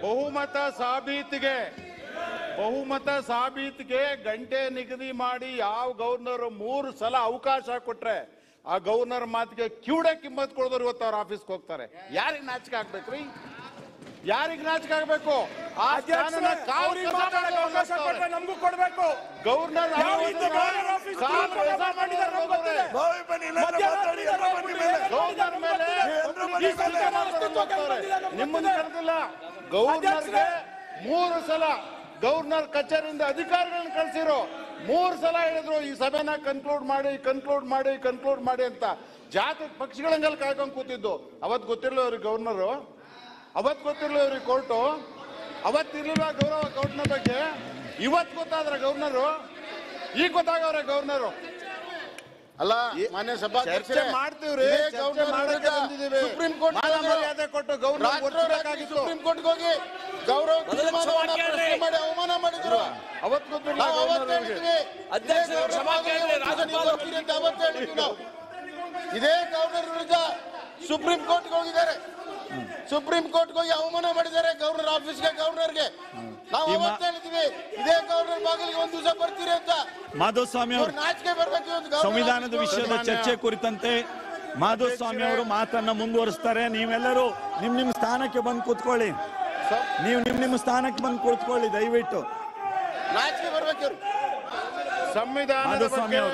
ಬಹುಮತ ಸಾಬೀತಿಗೆ ಬಹುಮತ ಸಾಬೀತಿಗೆ ಗಂಟೆ ನಿಗದಿ ಮಾಡಿ ಯಾವ ಗವರ್ನರ್ ಮೂರು ಸಲ ಅವಕಾಶ ಕೊಟ್ರೆ ಆ ಗವರ್ನರ್ ಮಾತಿಗೆ ಕಿವುಡೆ ಕಿಮ್ಮತ್ ಕೊಡೋರು ಇವತ್ತು ಅವ್ರ ಆಫೀಸ್ಗೆ ಹೋಗ್ತಾರೆ ಯಾರಿಗ್ ನಾಚಿಕೆ ಆಗ್ಬೇಕ್ರಿ ಯಾರಿಗ್ ನಾಚಿಕೆ ಆಗ್ಬೇಕು ಆ ಸ್ಥಾನನ ಕಾಲ್ ಅವ್ರಿಗೆ ಕಸ ಮಾತಾಡಕ್ಕೆ ಅವಕಾಶ ಮಾಡೋರು ಕೊಟ್ರೆ ನಮಗೂ ಕೊಡ್ಬೇಕು ಗವರ್ನರ್ ಯಾವ ರೀತಿ ಗವರ್ನರ್ ಆಫೀಸ್ ಕಾಲ್ ಕಿರುಕುಳ ಕಸ ಮಾಡಿದ್ದಾರೆ ನಮ್ಗೆ ಗೊತ್ತಿದೆ. ಬಾವಿ ಬನ್ನಿ ಇಲ್ಲಾಂದ್ರೆ ಮಾತಾಡಿ ಎಲ್ಲರ ಬನ್ನಿ ಮೇಲೆ ಗವರ್ನರ್ ಮೇಲೆ ಎಲ್ಲರ ಬನ್ನಿ ಈ ಸಲ ಮಾತಾಡೋರು ಹೋಗ್ತಾರೆ. ನಿಮ್ಮನ್ನ ಕರೆದಿಲ್ಲ ಗವರ್ನರ್ಗೆ ಮೂರು ಸಲ ಗವರ್ನರ್ ಕಚೇರಿಯಿಂದ ಅಧಿಕಾರಿಗಳನ್ನ ಕಳ್ಸಿರೋ ಮೂರು ಸಲ ಹೇಳಿದ್ರು ಈ ಸಭೆನ ಕನ್ಕ್ಲೂಡ್ ಮಾಡಿ ಕನ್ಕ್ಲೂಡ್ ಮಾಡಿ ಕನ್ಕ್ಲೂಡ್ ಮಾಡಿ ಅಂತ ಜಾತಿ ಪಕ್ಷಿಗಳಂಗೆಲ್ಲ ಕಾಯ್ಕೊಂಡು ಕೂತಿದ್ದು ಅವತ್ ಗೊತ್ತಿರ್ಲಿಲ್ಲ ಅವ್ರಿಗೆ ಗವರ್ನರು ಅವತ್ ಗೊತ್ತಿರ್ಲಿಲ್ಲ ಅವ್ರಿಗೆ ಕೋರ್ಟು ಅವತ್ತಿರ್ಲಿಲ್ಲ ಗೌರವ ಕೋರ್ಟ್ನ ಬಗ್ಗೆ ಇವತ್ ಗೊತ್ತಾದ್ರ ಗವರ್ನರು ಈಗ ಗೊತ್ತಾಗವ್ರೆ ಗವರ್ನರು ಅಲ್ಲ ಮಾನ್ಯ ಚರ್ಚೆ ಸಭಾಧ್ಯಕ್ಷರೇ ಮಾಡ್ತೀವ್ರಿ ಇದೇ ಚರ್ಚೆ ಗವರ್ನರ್ ಮಾಡಕ್ಕೆ ವಿರುದ್ಧ ಬಂದಿದ್ದೀವಿ ಸುಪ್ರೀಂ ಕೋರ್ಟ್ ಮಾನ ಮರ್ಯಾದೆ ಕೊಟ್ಟು ಗವರ್ನರ್ ಒತ್ತಬೇಕಾಗಿತ್ತು ಸುಪ್ರೀಂ ಕೋರ್ಟ್ಗೆ ಹೋಗಿ ಗೌರವ ತೀರ್ಮಾನವನ್ನ ಪ್ರಶ್ನೆ ಮಾಡಿ ಅವಮಾನ ಮಾಡಿದ್ರು ಅವತ್ ಗೊತ್ತಿಲ್ಲ ನಾವು ಅವತ್ತು ಗವರ್ನರ್ಗೆ. ಹೇಳಿದ್ವಿ ಇದೇ ಗೌರವ ವಿರುದ್ಧ ನೀವು ಹೋಗ್ತೀರಿ ಅಂತ ಅವತ್ತು ಹೇಳಿದ್ವಿ ನಾವು ಇದೇ ಗವರ್ನರ್ ವಿರುದ್ಧ ಸುಪ್ರೀಂ ಕೋರ್ಟ್ಗೆ ಹೋಗಿದ್ದಾರೆ ಸುಪ್ರೀಂ ಕೋರ್ಟ್ಗೆ ಹೋಗಿ ಅವಮಾನ ಮಾಡಿದ್ದಾರೆ ಗವರ್ನರ್ ಆಫೀಸ್ಗೆ ಗವರ್ನರ್ಗೆ ನಾವು ಈ ಮಾ- ಅವತ್ತು ಹೇಳಿದ್ವಿ ಇದೇ ಗವರ್ನರ್ ಬಾಗಿಲಿಗೆ ಒಂದ್ ದಿವಸ ಬರ್ತೀರಿ ಅಂತ ಮಾಧುಸ್ವಾಮಿ ಅವ್ರು ಅವರು ನಾಚಿಕೆ ಬರ್ಬೇಕು ಇವತ್ತು ಗವರ್ನರ್ ಸಂವಿಧಾನದ ಆಫೀಸ್ಗೆ ವಿಷಯದ ಹೋಗಿ. ಚರ್ಚೆ ಕುರಿತಂತೆ ಮಾಧುಸ್ವಾಮಿ ಅವರು ಮಾತನ್ನ ಮುಂದುವರಿಸ್ತಾರೆ ನೀವೆಲ್ಲರೂ ನಿಮ್ ನಿಮ್ ಸ್ಥಾನಕ್ಕೆ ಬಂದು ಕೂತ್ಕೊಳ್ಳಿ ನೀವು ನಿಮ್ ನಿಮ್ ಸ್ಥಾನಕ್ಕೆ ಬಂದು ಕೂತ್ಕೊಳ್ಳಿ ದಯವಿಟ್ಟು ನಾಚಿಕೆ ಬರ್ಬೇಕು ಇವ್ರು ಸಂವಿಧಾನದ ಮಾಧುಸ್ವಾಮಿ ಬಗ್ಗೆ ಅವರು.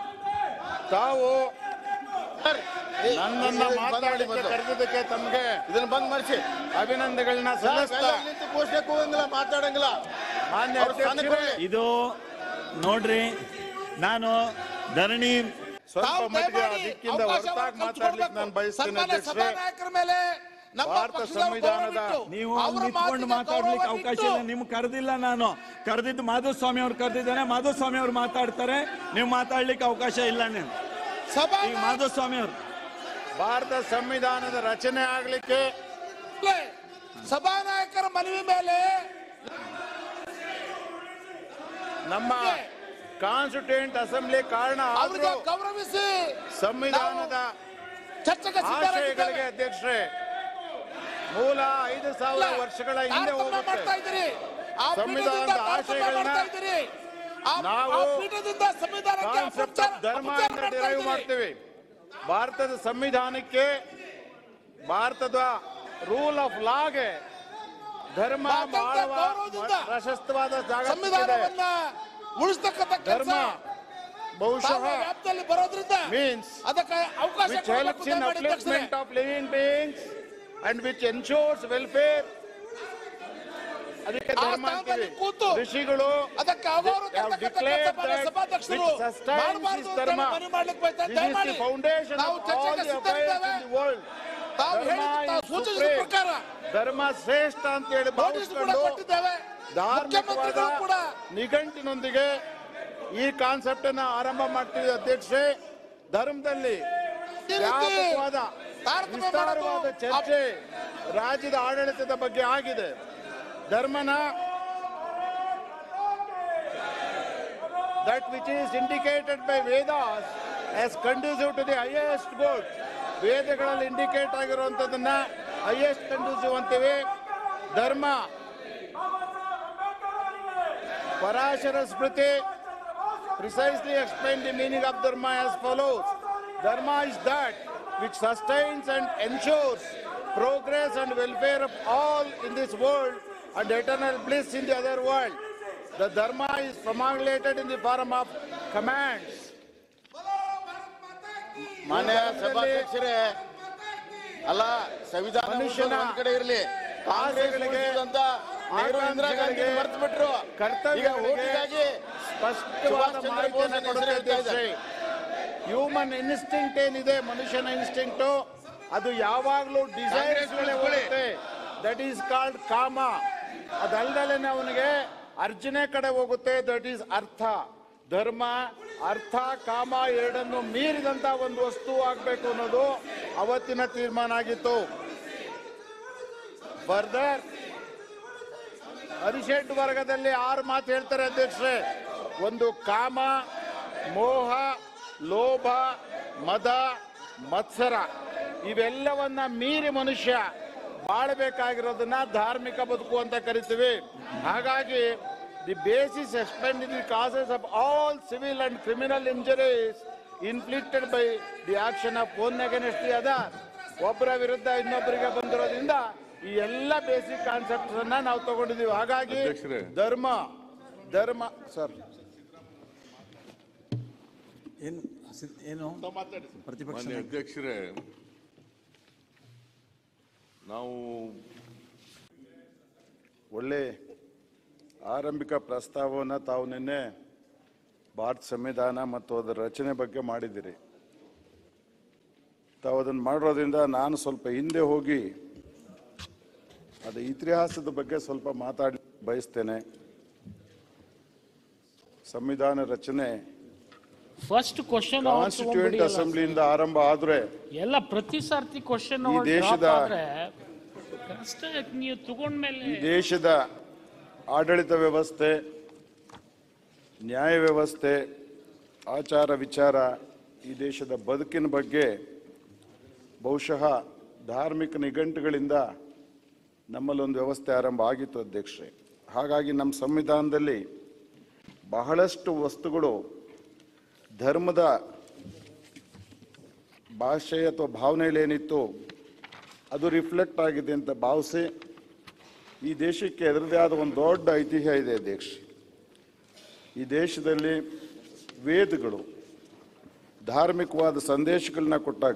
ತಾವು ಸರ್, ಏ, ನನ್ನನ್ನ ಇದನ್ನ ಬಂದ್ ಮಾಡಿ ಮಾತಾಡಲಿಕ್ಕೆ ಮೊದ್ಲು. ಕರೆದಿದ್ದಕ್ಕೆ ತಮ್ಗೆ ಇದನ್ನ ಬಂದ್ ಮಾಡಿಸಿ ಅಭಿನಂದನೆಗಳನ್ನ ಸಲ್ಲಿಸ್ತಾ ನಿಂತು ಘೋಷಣೆ ಕೂಗಂಗಿಲ್ಲ ಮಾತಾಡಂಗಿಲ್ಲ ಮಾನ್ಯ ಅವ್ರ ಸ್ಥಾನಕ್ಕೆ ಅಧ್ಯಕ್ಷರೇ ಹೋಗಿ. ಇದು ನೋಡ್ರಿ ನಾನು ಧರಣಿ ಸ್ವಲ್ಪ ತಾವು ಮಟ್ಟಿಗೆ ದಯಮಾಡಿ ಅದಕ್ಕಿಂತ ಅವಕಾಶ ಹೊರತಾಗಿ ಮಾಡ್ಕೊಂಡು ಮಾತಾಡ್ಲಿಕ್ಕೆ ನಾನು ಬಯಸ್ತೇನೆ ಸನ್ಮಾನ್ಯ ಅಧ್ಯಕ್ಷರೇ ಸಭಾನಾಯಕರ ಮೇಲೆ ನಮ್ಮ ಭಾರತ ಪಕ್ಷದವರು ಸಂವಿಧಾನದ ಗೌರವ ಇಟ್ಟು, ನೀವು ಅವರ ನಿಂತ್ಕೊಂಡು ಮಾತಿಗೆ ಮಾತಾಡ್ಲಿಕ್ಕೆ ಗೌರವ ಅವಕಾಶ ಇಟ್ಟು, ಇಲ್ಲ ನಿಮ್ಗೆ ಕರೆದಿಲ್ಲ ನಾನು ಕರೆದಿದ್ದು ಮಾಧುಸ್ವಾಮಿ ಅವ್ರು ಕರೆದಿದ್ದೇನೆ ಮಾಧುಸ್ವಾಮಿ ಅವ್ರು ಮಾತಾಡ್ತಾರೆ ನೀವು ಮಾತಾಡ್ಲಿಕ್ಕೆ ಅವಕಾಶ ಇಲ್ಲ ನೀವು ಸಭಾ ಈಗ ಮಾಧುಸ್ವಾಮಿ ಅವರು ಭಾರತ ಸಂವಿಧಾನದ ರಚನೆ ಆಗ್ಲಿಕ್ಕೆ ಸಭಾನಾಯಕರ ಮನವಿ ಮೇಲೆ ನಮ್ಮ ಕಾನ್ಸ್ಟಿಟ್ಯೂಂಟ್ ಅಸೆಂಬ್ಲಿ ಕಾರಣ ಅವರಿಗೆ ಆದ್ರೂ ಗೌರವಿಸಿ ಸಂವಿಧಾನದ ಚರ್ಚೆಗೆ ಸಿದ್ಧರಾಗಿದ್ದೇವೆ. ಆಶಯಗಳಿಗೆ ಅಧ್ಯಕ್ಷರೇ ಮೂಲ ಐದು ಸಾವಿರ ವರ್ಷಗಳ ಹಿಂದೆ ತಾರತಮ್ಯ ಹೋಗುತ್ತೆ ಮಾಡ್ತಾ ಇದ್ದೀರಿ. ಆ ಸಂವಿಧಾನದ ಪೀಠದಿಂದ ತಾರತಮ್ಯ ಆಶಯಗಳನ್ನ ಮಾಡ್ತಾ ಇದ್ದೀರಿ. ಆ- ನಾವು ಆ ಪೀಠದಿಂದ ಸಂವಿಧಾನಕ್ಕೆ ಕಾನ್ಸೆಪ್ಟ್ ಅಪಚಾರ- ಆಫ್ ಧರ್ಮ ಅಪಚಾರ ಇಂದ ಮಾಡ್ತಾ ಡಿರೈವ್ ಇದ್ದೀರಿ. ಮಾಡ್ತೀವಿ ಭಾರತದ ಸಂವಿಧಾನಕ್ಕೆ ಭಾರತದ ರೂಲ್ ಆಫ್ ಲಾಗೆ ಧರ್ಮ ಅತ್ಯಂತ ಬಹಳ ಗೌರವದಿಂದ ಪ್ರಶಸ್ತವಾದ ಜಾಗ ಸಿಕ್ಕಿದೆ. ಸಂವಿಧಾನವನ್ನ ಉಳಿಸ್ತಕ್ಕಂಥ ಕೆಲಸ ಧರ್ಮ ಬಹುಶಃ ವ್ಯಾಪ್ತಿಯಲ್ಲಿ ಬರೋದ್ರಿಂದ means ಅದಕ್ಕೆ ಅವಕಾಶ which ಕೊಡಬೇಕು helps in ದಯಮಾಡಿ ಅಧ್ಯಕ್ಷರೇ. upliftment of living beings and which ensures welfare ಅದಕ್ಕೆ ಆ ಧರ್ಮ ಸ್ಥಾನದಲ್ಲಿ ಅಂತೀವಿ ಕೂತು ಋಷಿಗಳು ಅದಕ್ಕೆ ಅಗೌರವ They have ತರ್ತಕ್ಕಂಥ declared ಕೆಲಸ ಮಾನ್ಯ that ಸಭಾಧ್ಯಕ್ಷರು which sustains ಮಾಡಬಾರ್ದು this ಅಂತ dharma. ಮನವಿ ಮಾಡ್ಲಿಕ್ಕೆ ಬಯಸ್ತಾ This is ದಯಮಾಡಿ the foundation ನಾವು of all ಚರ್ಚೆಗೆ the affairs ಸಿದ್ಧರಿದ್ದೇವೆ in the world. ತಾವು ಧರ್ಮ ಹೇಳಿದ ತಾವು is ಸೂಚಿಸಿದ supreme. ಪ್ರಕಾರ ಧರ್ಮ ಶ್ರೇಷ್ಠ ಅಂತ ಹೇಳಿ ನೋಟಿಸ್ ಕೂಡ ಭಾವಿಸಿಕೊಂಡು ಕೊಟ್ಟಿದ್ದೇವೆ ಧಾರ್ಮಿಕವಾದ ಮುಖ್ಯಮಂತ್ರಿಗಳು ಕೂಡ ನಿಘಂಟಿನೊಂದಿಗೆ ಈ ಕಾನ್ಸೆಪ್ಟ್ ಅನ್ನ ಆರಂಭ ಮಾಡ್ತೀವಿ ಅಧ್ಯಕ್ಷೆ ಧರ್ಮದಲ್ಲಿ ಈ ರೀತಿ ವ್ಯಾಪಕವಾದ ತಾರತಮ್ಯ ವಿಸ್ತಾರವಾದ ಮಾಡೋದು ಚರ್ಚೆ ರಾಜ್ಯದ ಆಡಳಿತದ ಬಗ್ಗೆ ಆಗಿದೆ ಧರ್ಮನ that which is indicated by Vedas as conducive to the highest good. ವೇದಗಳಲ್ಲಿ ಇಂಡಿಕೇಟ್ ಆಗಿರುವಂತದನ್ನ ಹೈಯೆಸ್ಟ್ ಕಂಡೂಸಿವ್ ಅಂತೀವಿ ಧರ್ಮ ಪರಾಶರ ಸ್ಮೃತಿ precisely explain the meaning of dharma as follows. Dharma is that which sustains and ensures progress and welfare of all in this world and eternal bliss in the other world. The dharma is formulated in the form of commands. ಮಾನ್ಯ ಸಭಾಧ್ಯಕ್ಷರೇ ಅಲ್ಲ ಸಂವಿಧಾನ ಮನುಷ್ಯನ ಉಳಿಸೋದು ಒಂದ್ ಕಡೆ ಇರಲಿ ಕಾಂಗ್ರೆಸ್ ಆಸೆಗಳಿಗೆ, ಉಳಿಸಿದಂತ ನೆಹರು ಇಂದಿರಾ ಗಾಂಧಿ ಆಕಾಂಕ್ಷೆಗಳಿಗೆ, ಮರ್ತು ಬಿಟ್ರು ಈಗ ಕರ್ತವ್ಯಗಳಿಗೆ ಓಟಿಗಾಗಿ ಸ್ಪಷ್ಟವಾದ ಸುಭಾಷ್ ಚಂದ್ರ ಮಾಹಿತಿಯನ್ನು ಬೋಸ್ ಕೊಡುತ್ತೆ ಹೇಳ್ತಾ ಇದ್ದಾರೆ. ಹ್ಯೂಮನ್ ಇನ್ಸ್ಟಿಂಕ್ಟ್ ಏನಿದೆ ಮನುಷ್ಯನ ಇನ್ಸ್ಟಿಂಕ್ಟ್ ಅದು ಯಾವಾಗ್ಲೂ ಡಿಸೈರ್ಸ್ ಹೋಗುತ್ತೆ ದಟ್ ಈಸ್ ಕಾಲ್ಡ್ ಕಾಮ ಅದಲ್ದಲೆ ಅವನಿಗೆ ಅರ್ಜುನೆ ಕಡೆ ಹೋಗುತ್ತೆ ದಟ್ ಈಸ್ ಅರ್ಥ ಧರ್ಮ ಅರ್ಥ ಕಾಮ ಎರಡನ್ನು ಮೀರಿದಂತ ಒಂದು ವಸ್ತು ಆಗ್ಬೇಕು ಅನ್ನೋದು ಅವತ್ತಿನ ತೀರ್ಮಾನ ಆಗಿತ್ತು ಫರ್ದರ್ ಅರಿಷಡ್ ವರ್ಗದಲ್ಲಿ ಆರು ಮಾತು ಹೇಳ್ತಾರೆ ಅಧ್ಯಕ್ಷರೇ ಒಂದು ಕಾಮ ಮೋಹ ಲೋಭ ಮದ ಮತ್ಸರ ಇವೆಲ್ಲವನ್ನ ಮೀರಿ ಮನುಷ್ಯ ಬಾಳಬೇಕಾಗಿರೋದನ್ನ ಧಾರ್ಮಿಕ ಬದುಕು ಅಂತ ಕರಿತೀವಿ ಹಾಗಾಗಿ the basis expend the causes of all civil and criminal injuries inflicted by the action of one against the other ಒಬ್ಬರ ವಿರುದ್ಧ ಇನ್ನೊಬ್ಬರಿಗೆ ಬಂದಿರೋದ್ರಿಂದ ಈ ಎಲ್ಲ ಬೇಸಿಕ್ ಕಾನ್ಸೆಪ್ಟ್ಸ್ ಅನ್ನ ನಾವು ತಗೊಂಡಿದೀವಿ ಹಾಗಾಗಿ ಅಧ್ಯಕ್ಷರೇ. ಧರ್ಮ ಧರ್ಮ ಸರ್ ಏನು ಸಿ- ಏನು ಪ್ರತಿಪಕ್ಷ ಮಾನ್ಯ ಅಧ್ಯಕ್ಷರೇ ನಾವು ಒಳ್ಳೆ ಆರಂಭಿಕ ಪ್ರಸ್ತಾವವನ್ನು ತಾವು ನಿನ್ನೆ ಭಾರತ ಸಂವಿಧಾನ ಮತ್ತು ಅದರ ರಚನೆ ಬಗ್ಗೆ ಮಾಡಿದ್ದೀರಿ ತಾವು ಅದನ್ನು ಮಾಡಿರೋದ್ರಿಂದ ನಾನು ಸ್ವಲ್ಪ ಹಿಂದೆ ಹೋಗಿ ಅದು ಇತಿಹಾಸದ ಬಗ್ಗೆ ಸ್ವಲ್ಪ ಮಾತಾಡಿ ಬಯಸ್ತೇನೆ ಸಂವಿಧಾನ ರಚನೆ ಫಸ್ಟ್ ಕ್ವಶನ್ ಕಾನ್ಸ್ಟಿಟ್ಯೂಯೆಂಟ್ ಅಸೆಂಬ್ಲಿಯಿಂದ ಆರಂಭ ಆದ್ರೆ ಎಲ್ಲ ಪ್ರತಿ ಸಾರ್ತಿ ಕ್ವಶನ್ ಈ ದೇಶದ- ಕಷ್ಟ ನೀವು ತಗೊಂಡ್ಮೇಲೆ ಈ ದೇಶದ ಆಡಳಿತ ವ್ಯವಸ್ಥೆ ನ್ಯಾಯ ವ್ಯವಸ್ಥೆ ಆಚಾರ ವಿಚಾರ ಈ ದೇಶದ ಬದುಕಿನ ಬಗ್ಗೆ ಬಹುಶಃ ಧಾರ್ಮಿಕ ನಿಘಂಟುಗಳಿಂದ ನಮ್ಮಲ್ಲೊಂದು ವ್ಯವಸ್ಥೆ ಆರಂಭ ಆಗಿತ್ತು ಅಧ್ಯಕ್ಷರೇ ಹಾಗಾಗಿ ನಮ್ಮ ಸಂವಿಧಾನದಲ್ಲಿ ಬಹಳಷ್ಟು ವಸ್ತುಗಳು ಧರ್ಮದ ಭಾಷೆ ಅಥವಾ ಭಾವನೆಗಳೇನಿತ್ತು ಅದು ರಿಫ್ಲೆಕ್ಟ್ ಆಗಿದೆ ಅಂತ ಭಾವಿಸಿ ಈ ದೇಶಕ್ಕೆ ಅದರದೇ ಆದ ಒಂದು ದೊಡ್ಡ ಐತಿಹ್ಯ ಇದೆ ಅಧ್ಯಕ್ಷ ಈ ದೇಶದಲ್ಲಿ ವೇದಗಳು ಧಾರ್ಮಿಕವಾದ ಸಂದೇಶಗಳನ್ನ ಕೊಟ್ಟಾಗ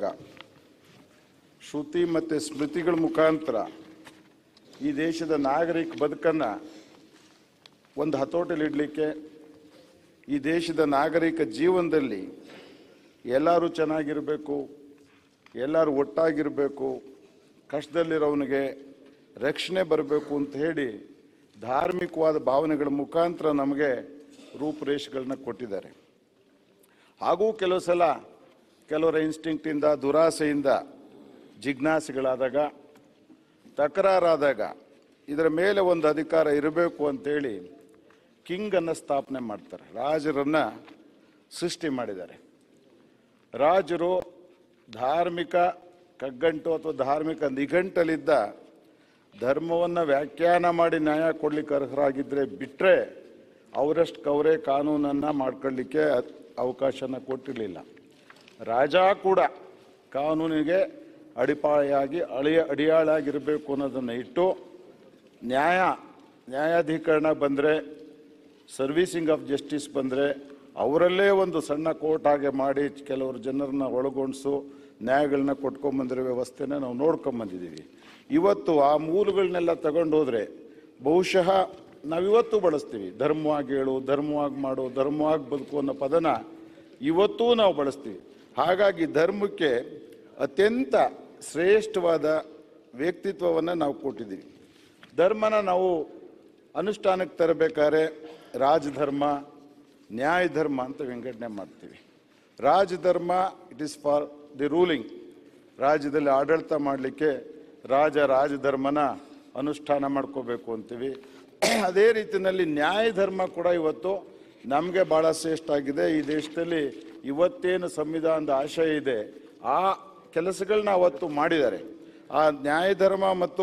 ಶ್ರುತಿ ಮತ್ತು ಸ್ಮೃತಿಗಳ ಮುಖಾಂತರ ಈ ದೇಶದ ನಾಗರಿಕ ಬದುಕನ್ನು ಒಂದು ಹತೋಟಿಲಿ ಇಡಲಿಕ್ಕೆ ಈ ದೇಶದ ನಾಗರಿಕ ಜೀವನದಲ್ಲಿ ಎಲ್ಲರೂ ಚೆನ್ನಾಗಿರಬೇಕು ಎಲ್ಲರೂ ಒಟ್ಟಾಗಿರಬೇಕು ಕಷ್ಟದಲ್ಲಿರೋವನಿಗೆ ರಕ್ಷಣೆ ಬರಬೇಕು ಅಂತ ಹೇಳಿ ಧಾರ್ಮಿಕವಾದ ಭಾವನೆಗಳ ಮುಖಾಂತರ ನಮಗೆ ರೂಪುರೇಷೆಗಳನ್ನ ಕೊಟ್ಟಿದ್ದಾರೆ ಹಾಗೂ ಕೆಲವು ಸಲ ಕೆಲವರ ಇನ್ಸ್ಟಿಂಕ್ಟಿಂದ ದುರಾಸೆಯಿಂದ ಜಿಜ್ಞಾಸೆಗಳಾದಾಗ ತಕರಾರಾದಾಗ ಇದರ ಮೇಲೆ ಒಂದು ಅಧಿಕಾರ ಇರಬೇಕು ಅಂತೇಳಿ ಕಿಂಗನ್ನು ಸ್ಥಾಪನೆ ಮಾಡ್ತಾರೆ ರಾಜರನ್ನ ಸೃಷ್ಟಿ ಮಾಡಿದ್ದಾರೆ ರಾಜರು ಧಾರ್ಮಿಕ ಕಗ್ಗಂಟು ಅಥವಾ ಧಾರ್ಮಿಕ ನಿಘಂಟಲಿದ್ದ ಧರ್ಮವನ್ನು ವ್ಯಾಖ್ಯಾನ ಮಾಡಿ ನ್ಯಾಯ ಕೊಡ್ಲಿಕ್ಕೆ ಅರ್ಹರಾಗಿದ್ದರೆ ಬಿಟ್ಟರೆ ಅವರಷ್ಟು ಕವರೇ ಕಾನೂನನ್ನು ಮಾಡ್ಕೊಳ್ಳಿಕ್ಕೆ ಅದ್- ಅವಕಾಶನ ಕೊಟ್ಟಿರಲಿಲ್ಲ ರಾಜ ಕೂಡ ಕಾನೂನಿಗೆ ಅಡಿಪಾಯಾಗಿ ಅಳಿಯ ಅಡಿಯಾಳಾಗಿರಬೇಕು ಅನ್ನೋದನ್ನು ಇಟ್ಟು ನ್ಯಾಯ ನ್ಯಾಯಾಧೀಕರಣ ಬಂದರೆ ಸರ್ವೀಸಿಂಗ್ ಆಫ್ ಜಸ್ಟಿಸ್ ಬಂದರೆ ಅವರಲ್ಲೇ ಒಂದು ಸಣ್ಣ ಕೋರ್ಟ್ ಹಾಗೆ ಮಾಡಿ ಕೆಲವರು ಜನರನ್ನ ಒಳಗೊಂಡಿಸು ನ್ಯಾಯಗಳನ್ನ ಕೊಟ್ಕೊಂಬಂದಿರೋ ವ್ಯವಸ್ಥೆನ ನಾವು ನೋಡ್ಕೊಂಬಂದಿದ್ದೀವಿ ಇವತ್ತು ಆ ಮೂಲಗಳನ್ನೆಲ್ಲ ತಗೊಂಡು ಹೋದ್ರೆ ಬಹುಶಃ ನಾವಿವತ್ತು ಬಳಸ್ತೀವಿ ಧರ್ಮವಾಗಿ ಹೇಳು ಧರ್ಮವಾಗಿ ಮಾಡು ಧರ್ಮವಾಗಿ ಬದುಕು ಅನ್ನೋ ಪದನ ಇವತ್ತೂ ನಾವು ಬಳಸ್ತೀವಿ ಹಾಗಾಗಿ ಧರ್ಮಕ್ಕೆ ಅತ್ಯಂತ ಶ್ರೇಷ್ಠವಾದ ವ್ಯಕ್ತಿತ್ವವನ್ನು ನಾವು ಕೊಟ್ಟಿದ್ದೀವಿ ಧರ್ಮನ ನಾವು ಅನುಷ್ಠಾನಕ್ಕೆ ತರಬೇಕಾದ್ರೆ ರಾಜಧರ್ಮ ನ್ಯಾಯ ಧರ್ಮ ಅಂತ ವಿಂಗಡಣೆ ಮಾಡ್ತೀವಿ ರಾಜಧರ್ಮ it is for the ruling ರಾಜ್ಯದಲ್ಲಿ ಆಡಳಿತ ಮಾಡಲಿಕ್ಕೆ ರಾಜ ರಾಜಧರ್ಮನ ಅನುಷ್ಠಾನ ಮಾಡ್ಕೋಬೇಕು ಅಂತೀವಿ ಅದೇ ರೀತಿಯಲ್ಲಿ ನ್ಯಾಯ ಧರ್ಮ ಕೂಡ ಇವತ್ತು ನಮಗೆ ಭಾಳ ಶ್ರೇಷ್ಠ ಆಗಿದೆ ಈ ದೇಶದಲ್ಲಿ ಇವತ್ತೇನು ಸಂವಿಧಾನದ ಆಶಯ ಇದೆ ಆ ಕೆಲಸಗಳನ್ನ ಅವತ್ತು ಮಾಡಿದ್ದಾರೆ ಆ ನ್ಯಾಯ ಧರ್ಮ ಮತ್ತು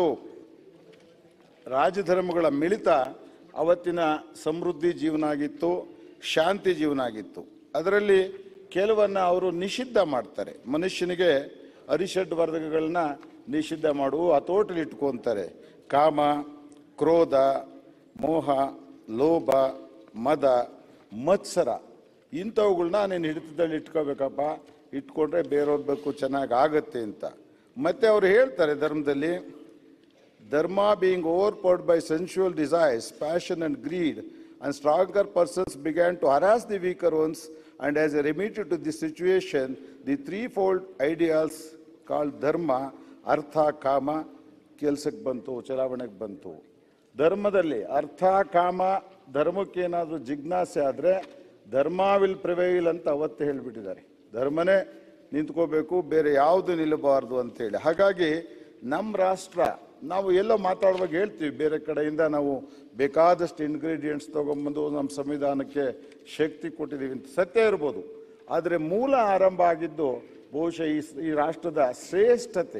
ರಾಜಧರ್ಮಗಳ ಮಿಳಿತ ಅವತ್ತಿನ ಸಮೃದ್ಧಿ ಜೀವನ ಆಗಿತ್ತು ಶಾಂತಿ ಜೀವನ ಆಗಿತ್ತು ಅದರಲ್ಲಿ ಕೆಲವನ್ನ ಅವರು ನಿಷಿದ್ಧ ಮಾಡ್ತಾರೆ ಮನುಷ್ಯನಿಗೆ ಅರಿಷಡ್ ವರ್ಗಗಳನ್ನ ನಿಷಿದ್ಧ ಮಾಡು ಹತೋಟಿಲಿ ಇಟ್ಕೊಂತಾರೆ ಕಾಮ ಕ್ರೋಧ ಮೋಹ ಲೋಭ ಮದ ಮತ್ಸರ ಇಂಥವುಗಳನ್ನ ನೀನು ಹಿಡಿತದಲ್ಲಿ ಇಟ್ಕೋಬೇಕಪ್ಪ ಇಟ್ಕೊಂಡ್ರೆ ಬೇರೆಯವ್ರ ಬೇಕು ಚೆನ್ನಾಗಿ ಆಗತ್ತೆ ಅಂತ ಮತ್ತೆ ಅವ್ರು ಹೇಳ್ತಾರೆ ಧರ್ಮದಲ್ಲಿ Dharma being overpowered by sensual desires, passion, and greed, and stronger persons began to harass the weaker ones, and as a remedy to this situation, the threefold ideals called dharma, ಅರ್ಥ ಕಾಮ ಕೆಲ್ಸಕ್ಕೆ ಬಂತು ಚಲಾವಣೆಗೆ ಬಂತು ಧರ್ಮದಲ್ಲಿ ಅರ್ಥ ಕಾಮ ಧರ್ಮಕ್ಕೆ ಏನಾದರೂ ಜಿಜ್ಞಾಸೆ ಆದರೆ ಧರ್ಮ ವಿಲ್ ಪ್ರಿವೈಲ್ ಅಂತ ಅವತ್ತು ಹೇಳಿಬಿಟ್ಟಿದ್ದಾರೆ ಧರ್ಮನೇ ನಿಂತ್ಕೋಬೇಕು ಬೇರೆ ಯಾವುದು ನಿಲ್ಲಬಾರ್ದು ಅಂತೇಳಿ ಹಾಗಾಗಿ ನಮ್ಮ ರಾಷ್ಟ್ರ ನಾವು ಎಲ್ಲೋ ಮಾತಾಡುವಾಗ ಹೇಳ್ತೀವಿ ಬೇರೆ ಕಡೆಯಿಂದ ನಾವು ಬೇಕಾದಷ್ಟು ಇಂಗ್ರೀಡಿಯೆಂಟ್ಸ್ ತೊಗೊಂಬಂದು ನಮ್ಮ ಸಂವಿಧಾನಕ್ಕೆ ಶಕ್ತಿ ಕೊಟ್ಟಿದ್ದೀವಿ ಅಂತ ಸತ್ಯ ಇರ್ಬೋದು ಆದರೆ ಮೂಲ ಆರಂಭ ಆಗಿದ್ದು ಬಹುಶಃ ಈ ಈ ರಾಷ್ಟ್ರದ ಶ್ರೇಷ್ಠತೆ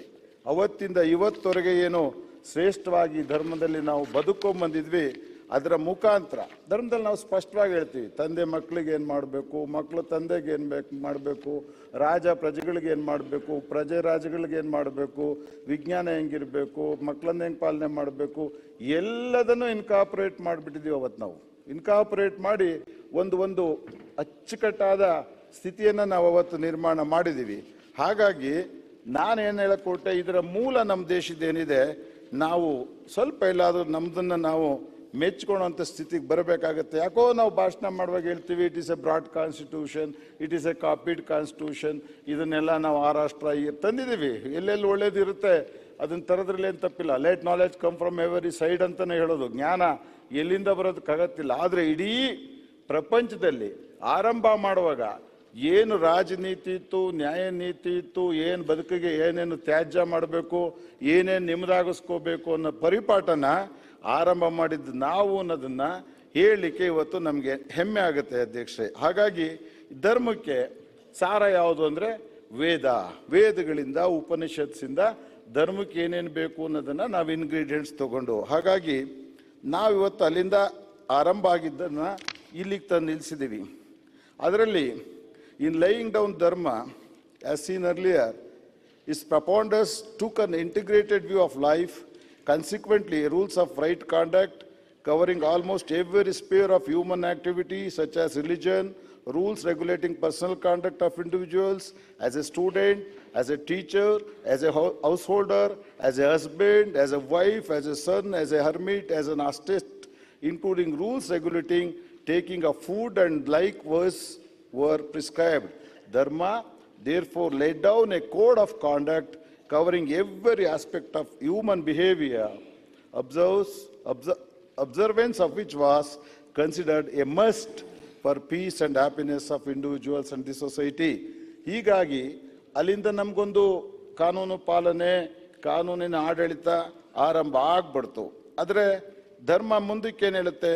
ಅವತ್ತಿಂದ ಇವತ್ತವರೆಗೆ ಏನು ಶ್ರೇಷ್ಠವಾಗಿ ಧರ್ಮದಲ್ಲಿ ನಾವು ಬದುಕೊಂಡ್ ಬಂದಿದ್ವಿ ಅದರ ಮುಖಾಂತರ ಧರ್ಮದಲ್ಲಿ ನಾವು ಸ್ಪಷ್ಟವಾಗಿ ಹೇಳ್ತೀವಿ ತಂದೆ ಮಕ್ಕಳಿಗೆ ಏನು ಮಾಡಬೇಕು ಮಕ್ಕಳು ತಂದೆಗೆ ಏನು ಬೇಕು ಮಾಡಬೇಕು ರಾಜ ಪ್ರಜೆಗಳಿಗೆ ಏನು ಮಾಡಬೇಕು ಪ್ರಜೆ ರಾಜಗಳಿಗೆ ಏನು ಮಾಡಬೇಕು ವಿಜ್ಞಾನ ಹೆಂಗಿರಬೇಕು ಮಕ್ಕಳನ್ನ ಹೆಂಗೆ ಪಾಲನೆ ಮಾಡಬೇಕು ಎಲ್ಲದನ್ನು ಇನ್ಕಾಪರೇಟ್ ಮಾಡಿಬಿಟ್ಟಿದ್ದೀವಿ ಅವತ್ತು ನಾವು ಇನ್ಕಾಪರೇಟ್ ಮಾಡಿ ಒಂದು ಒಂದು ಅಚ್ಚುಕಟ್ಟಾದ ಸ್ಥಿತಿಯನ್ನು ನಾವು ಅವತ್ತು ನಿರ್ಮಾಣ ಮಾಡಿದ್ದೀವಿ ಹಾಗಾಗಿ ನಾನೇನು ಹೇಳಕ್ ಹೊರಟೆ ಇದರ ಮೂಲ ನಮ್ಮ ದೇಶದ್ದೇನಿದೆ ನಾವು ಸ್ವಲ್ಪ ಎಲ್ಲಾದರೂ ನಮ್ದನ್ನ ನಾವು ಮೆಚ್ಕೊಳ್ಳೋಂಥ ಸ್ಥಿತಿಗೆ ಬರಬೇಕಾಗತ್ತೆ ಯಾಕೋ ನಾವು ಭಾಷಣ ಮಾಡುವಾಗ ಹೇಳ್ತೀವಿ it is a broad constitution it is a copied constitution ಇದನ್ನೆಲ್ಲ ನಾವು ಆ ರಾಷ್ಟ್ರ ಈ ತಂದಿದ್ದೀವಿ ಎಲ್ಲೆಲ್ಲಿ ಒಳ್ಳೇದಿರುತ್ತೆ ಅದನ್ನ ತರದ್ರಲ್ಲಿ ಏನು ತಪ್ಪಿಲ್ಲ let knowledge come from every side ಅಂತಾನೆ ಹೇಳೋದು ಜ್ಞಾನ ಎಲ್ಲಿಂದ ಬರೋದಕ್ಕಾಗತ್ತಿಲ್ಲ ಆದರೆ ಇಡೀ ಪ್ರಪಂಚದಲ್ಲಿ ಆರಂಭ ಮಾಡುವಾಗ ಏನು ರಾಜನೀತಿ ಇತ್ತು ನ್ಯಾಯ ನೀತಿ ಇತ್ತು ಏನು ಬದುಕಿಗೆ ಏನೇನು ತ್ಯಾಜ್ಯ ಮಾಡಬೇಕು ಏನೇನು ನಿಮ್ಮದಾಗಿಸ್ಕೋಬೇಕು ಅನ್ನೋ ಪರಿಪಾಠನ ಆರಂಭ ಮಾಡಿದ್ದು ನಾವು ಅನ್ನೋದನ್ನ ಹೇಳಲಿಕ್ಕೆ ಇವತ್ತು ನಮಗೆ ಹೆಮ್ಮೆ ಆಗುತ್ತೆ ಅಧ್ಯಕ್ಷೆ ಹಾಗಾಗಿ ಧರ್ಮಕ್ಕೆ ಸಾರ ಯಾವುದು ಅಂದರೆ ವೇದ ವೇದಗಳಿಂದ ಉಪನಿಷತ್ಸಿಂದ ಧರ್ಮಕ್ಕೆ ಏನೇನು ಬೇಕು ಅನ್ನೋದನ್ನ ನಾವು ಇಂಗ್ರೀಡಿಯೆಂಟ್ಸ್ ತಗೊಂಡು ಹಾಗಾಗಿ ನಾವಿವತ್ತು ಅಲ್ಲಿಂದ ಆರಂಭ ಆಗಿದ್ದನ್ನ ಇಲ್ಲಿಗೆ ತಂದು ನಿಲ್ಲಿಸಿದ್ದೀವಿ ಅದರಲ್ಲಿ in lying down dharma as seen earlier His propounders took an integrated view of life. Consequently, rules of right conduct covering almost every sphere of human activity, such as religion, rules regulating personal conduct of individuals, as a student, as a teacher, as a hou- householder, as a husband, as a wife, as a son, as a hermit, as an ascetic, including rules regulating taking of food and like was were prescribed. Dharma therefore laid down a code of conduct covering every aspect of human behavior, observes, obser- observance of which was considered a must for peace and happiness of individuals and the society. ಹೀಗಾಗಿ ಅಲ್ಲಿಂದ ನಮಗೊಂದು ಕಾನೂನು ಪಾಲನೆ ಕಾನೂನಿನ ಆಡಳಿತ ಆರಂಭ ಆಗ್ಬಿಡ್ತು ಆದರೆ ಧರ್ಮ ಮುಂದಕ್ಕೆ ಏನು ಹೇಳುತ್ತೆ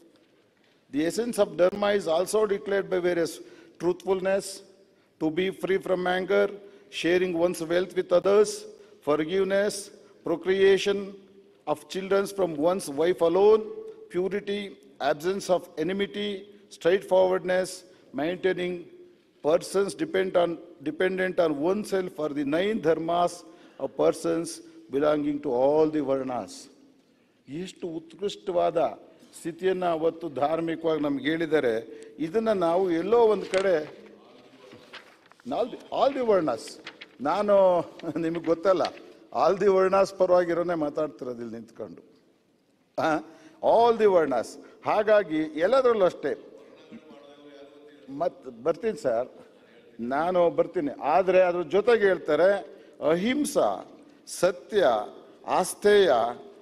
The essence of Dharma is also declared by various truthfulness, to be free from anger, sharing one's wealth with others, forgiveness, procreation of children from one's wife alone, purity, absence of enmity, straightforwardness, maintaining persons depend on, dependent on oneself for the nine dharmas of persons belonging to all the varnas. ಎಷ್ಟು ಉತ್ಕೃಷ್ಟವಾದ ಸ್ಥಿತಿಯನ್ನು ಅವತ್ತು ಧಾರ್ಮಿಕವಾಗಿ ನಮ್ಗೆ ಹೇಳಿದ್ದಾರೆ ಇದನ್ನ ನಾವು ಎಲ್ಲೋ ಒಂದು ಕಡೆ ಆಲ್ ದಿ ವರ್ಣಸ್ ನಾನು ನಿಮಗೆ ಗೊತ್ತಲ್ಲ ಆಲ್ ದಿ ವರ್ಣಾಸ್ ಪರವಾಗಿರೋನೆ ಮಾತಾಡ್ತಿರೋದು ಇಲ್ಲಿ ನಿಂತ್ಕೊಂಡು ಆಲ್ ದಿ ವರ್ಣಾಸ್ ಹಾಗಾಗಿ ಎಲ್ಲದರಲ್ಲೂ ಅಷ್ಟೇ ಮತ್ ಬರ್ತೀನಿ ಸರ್ ನಾನು ಬರ್ತೀನಿ ಆದರೆ ಅದ್ರ ಜೊತೆಗೆ ಹೇಳ್ತಾರೆ ಅಹಿಂಸ ಸತ್ಯ ಆಸ್ಥೇಯ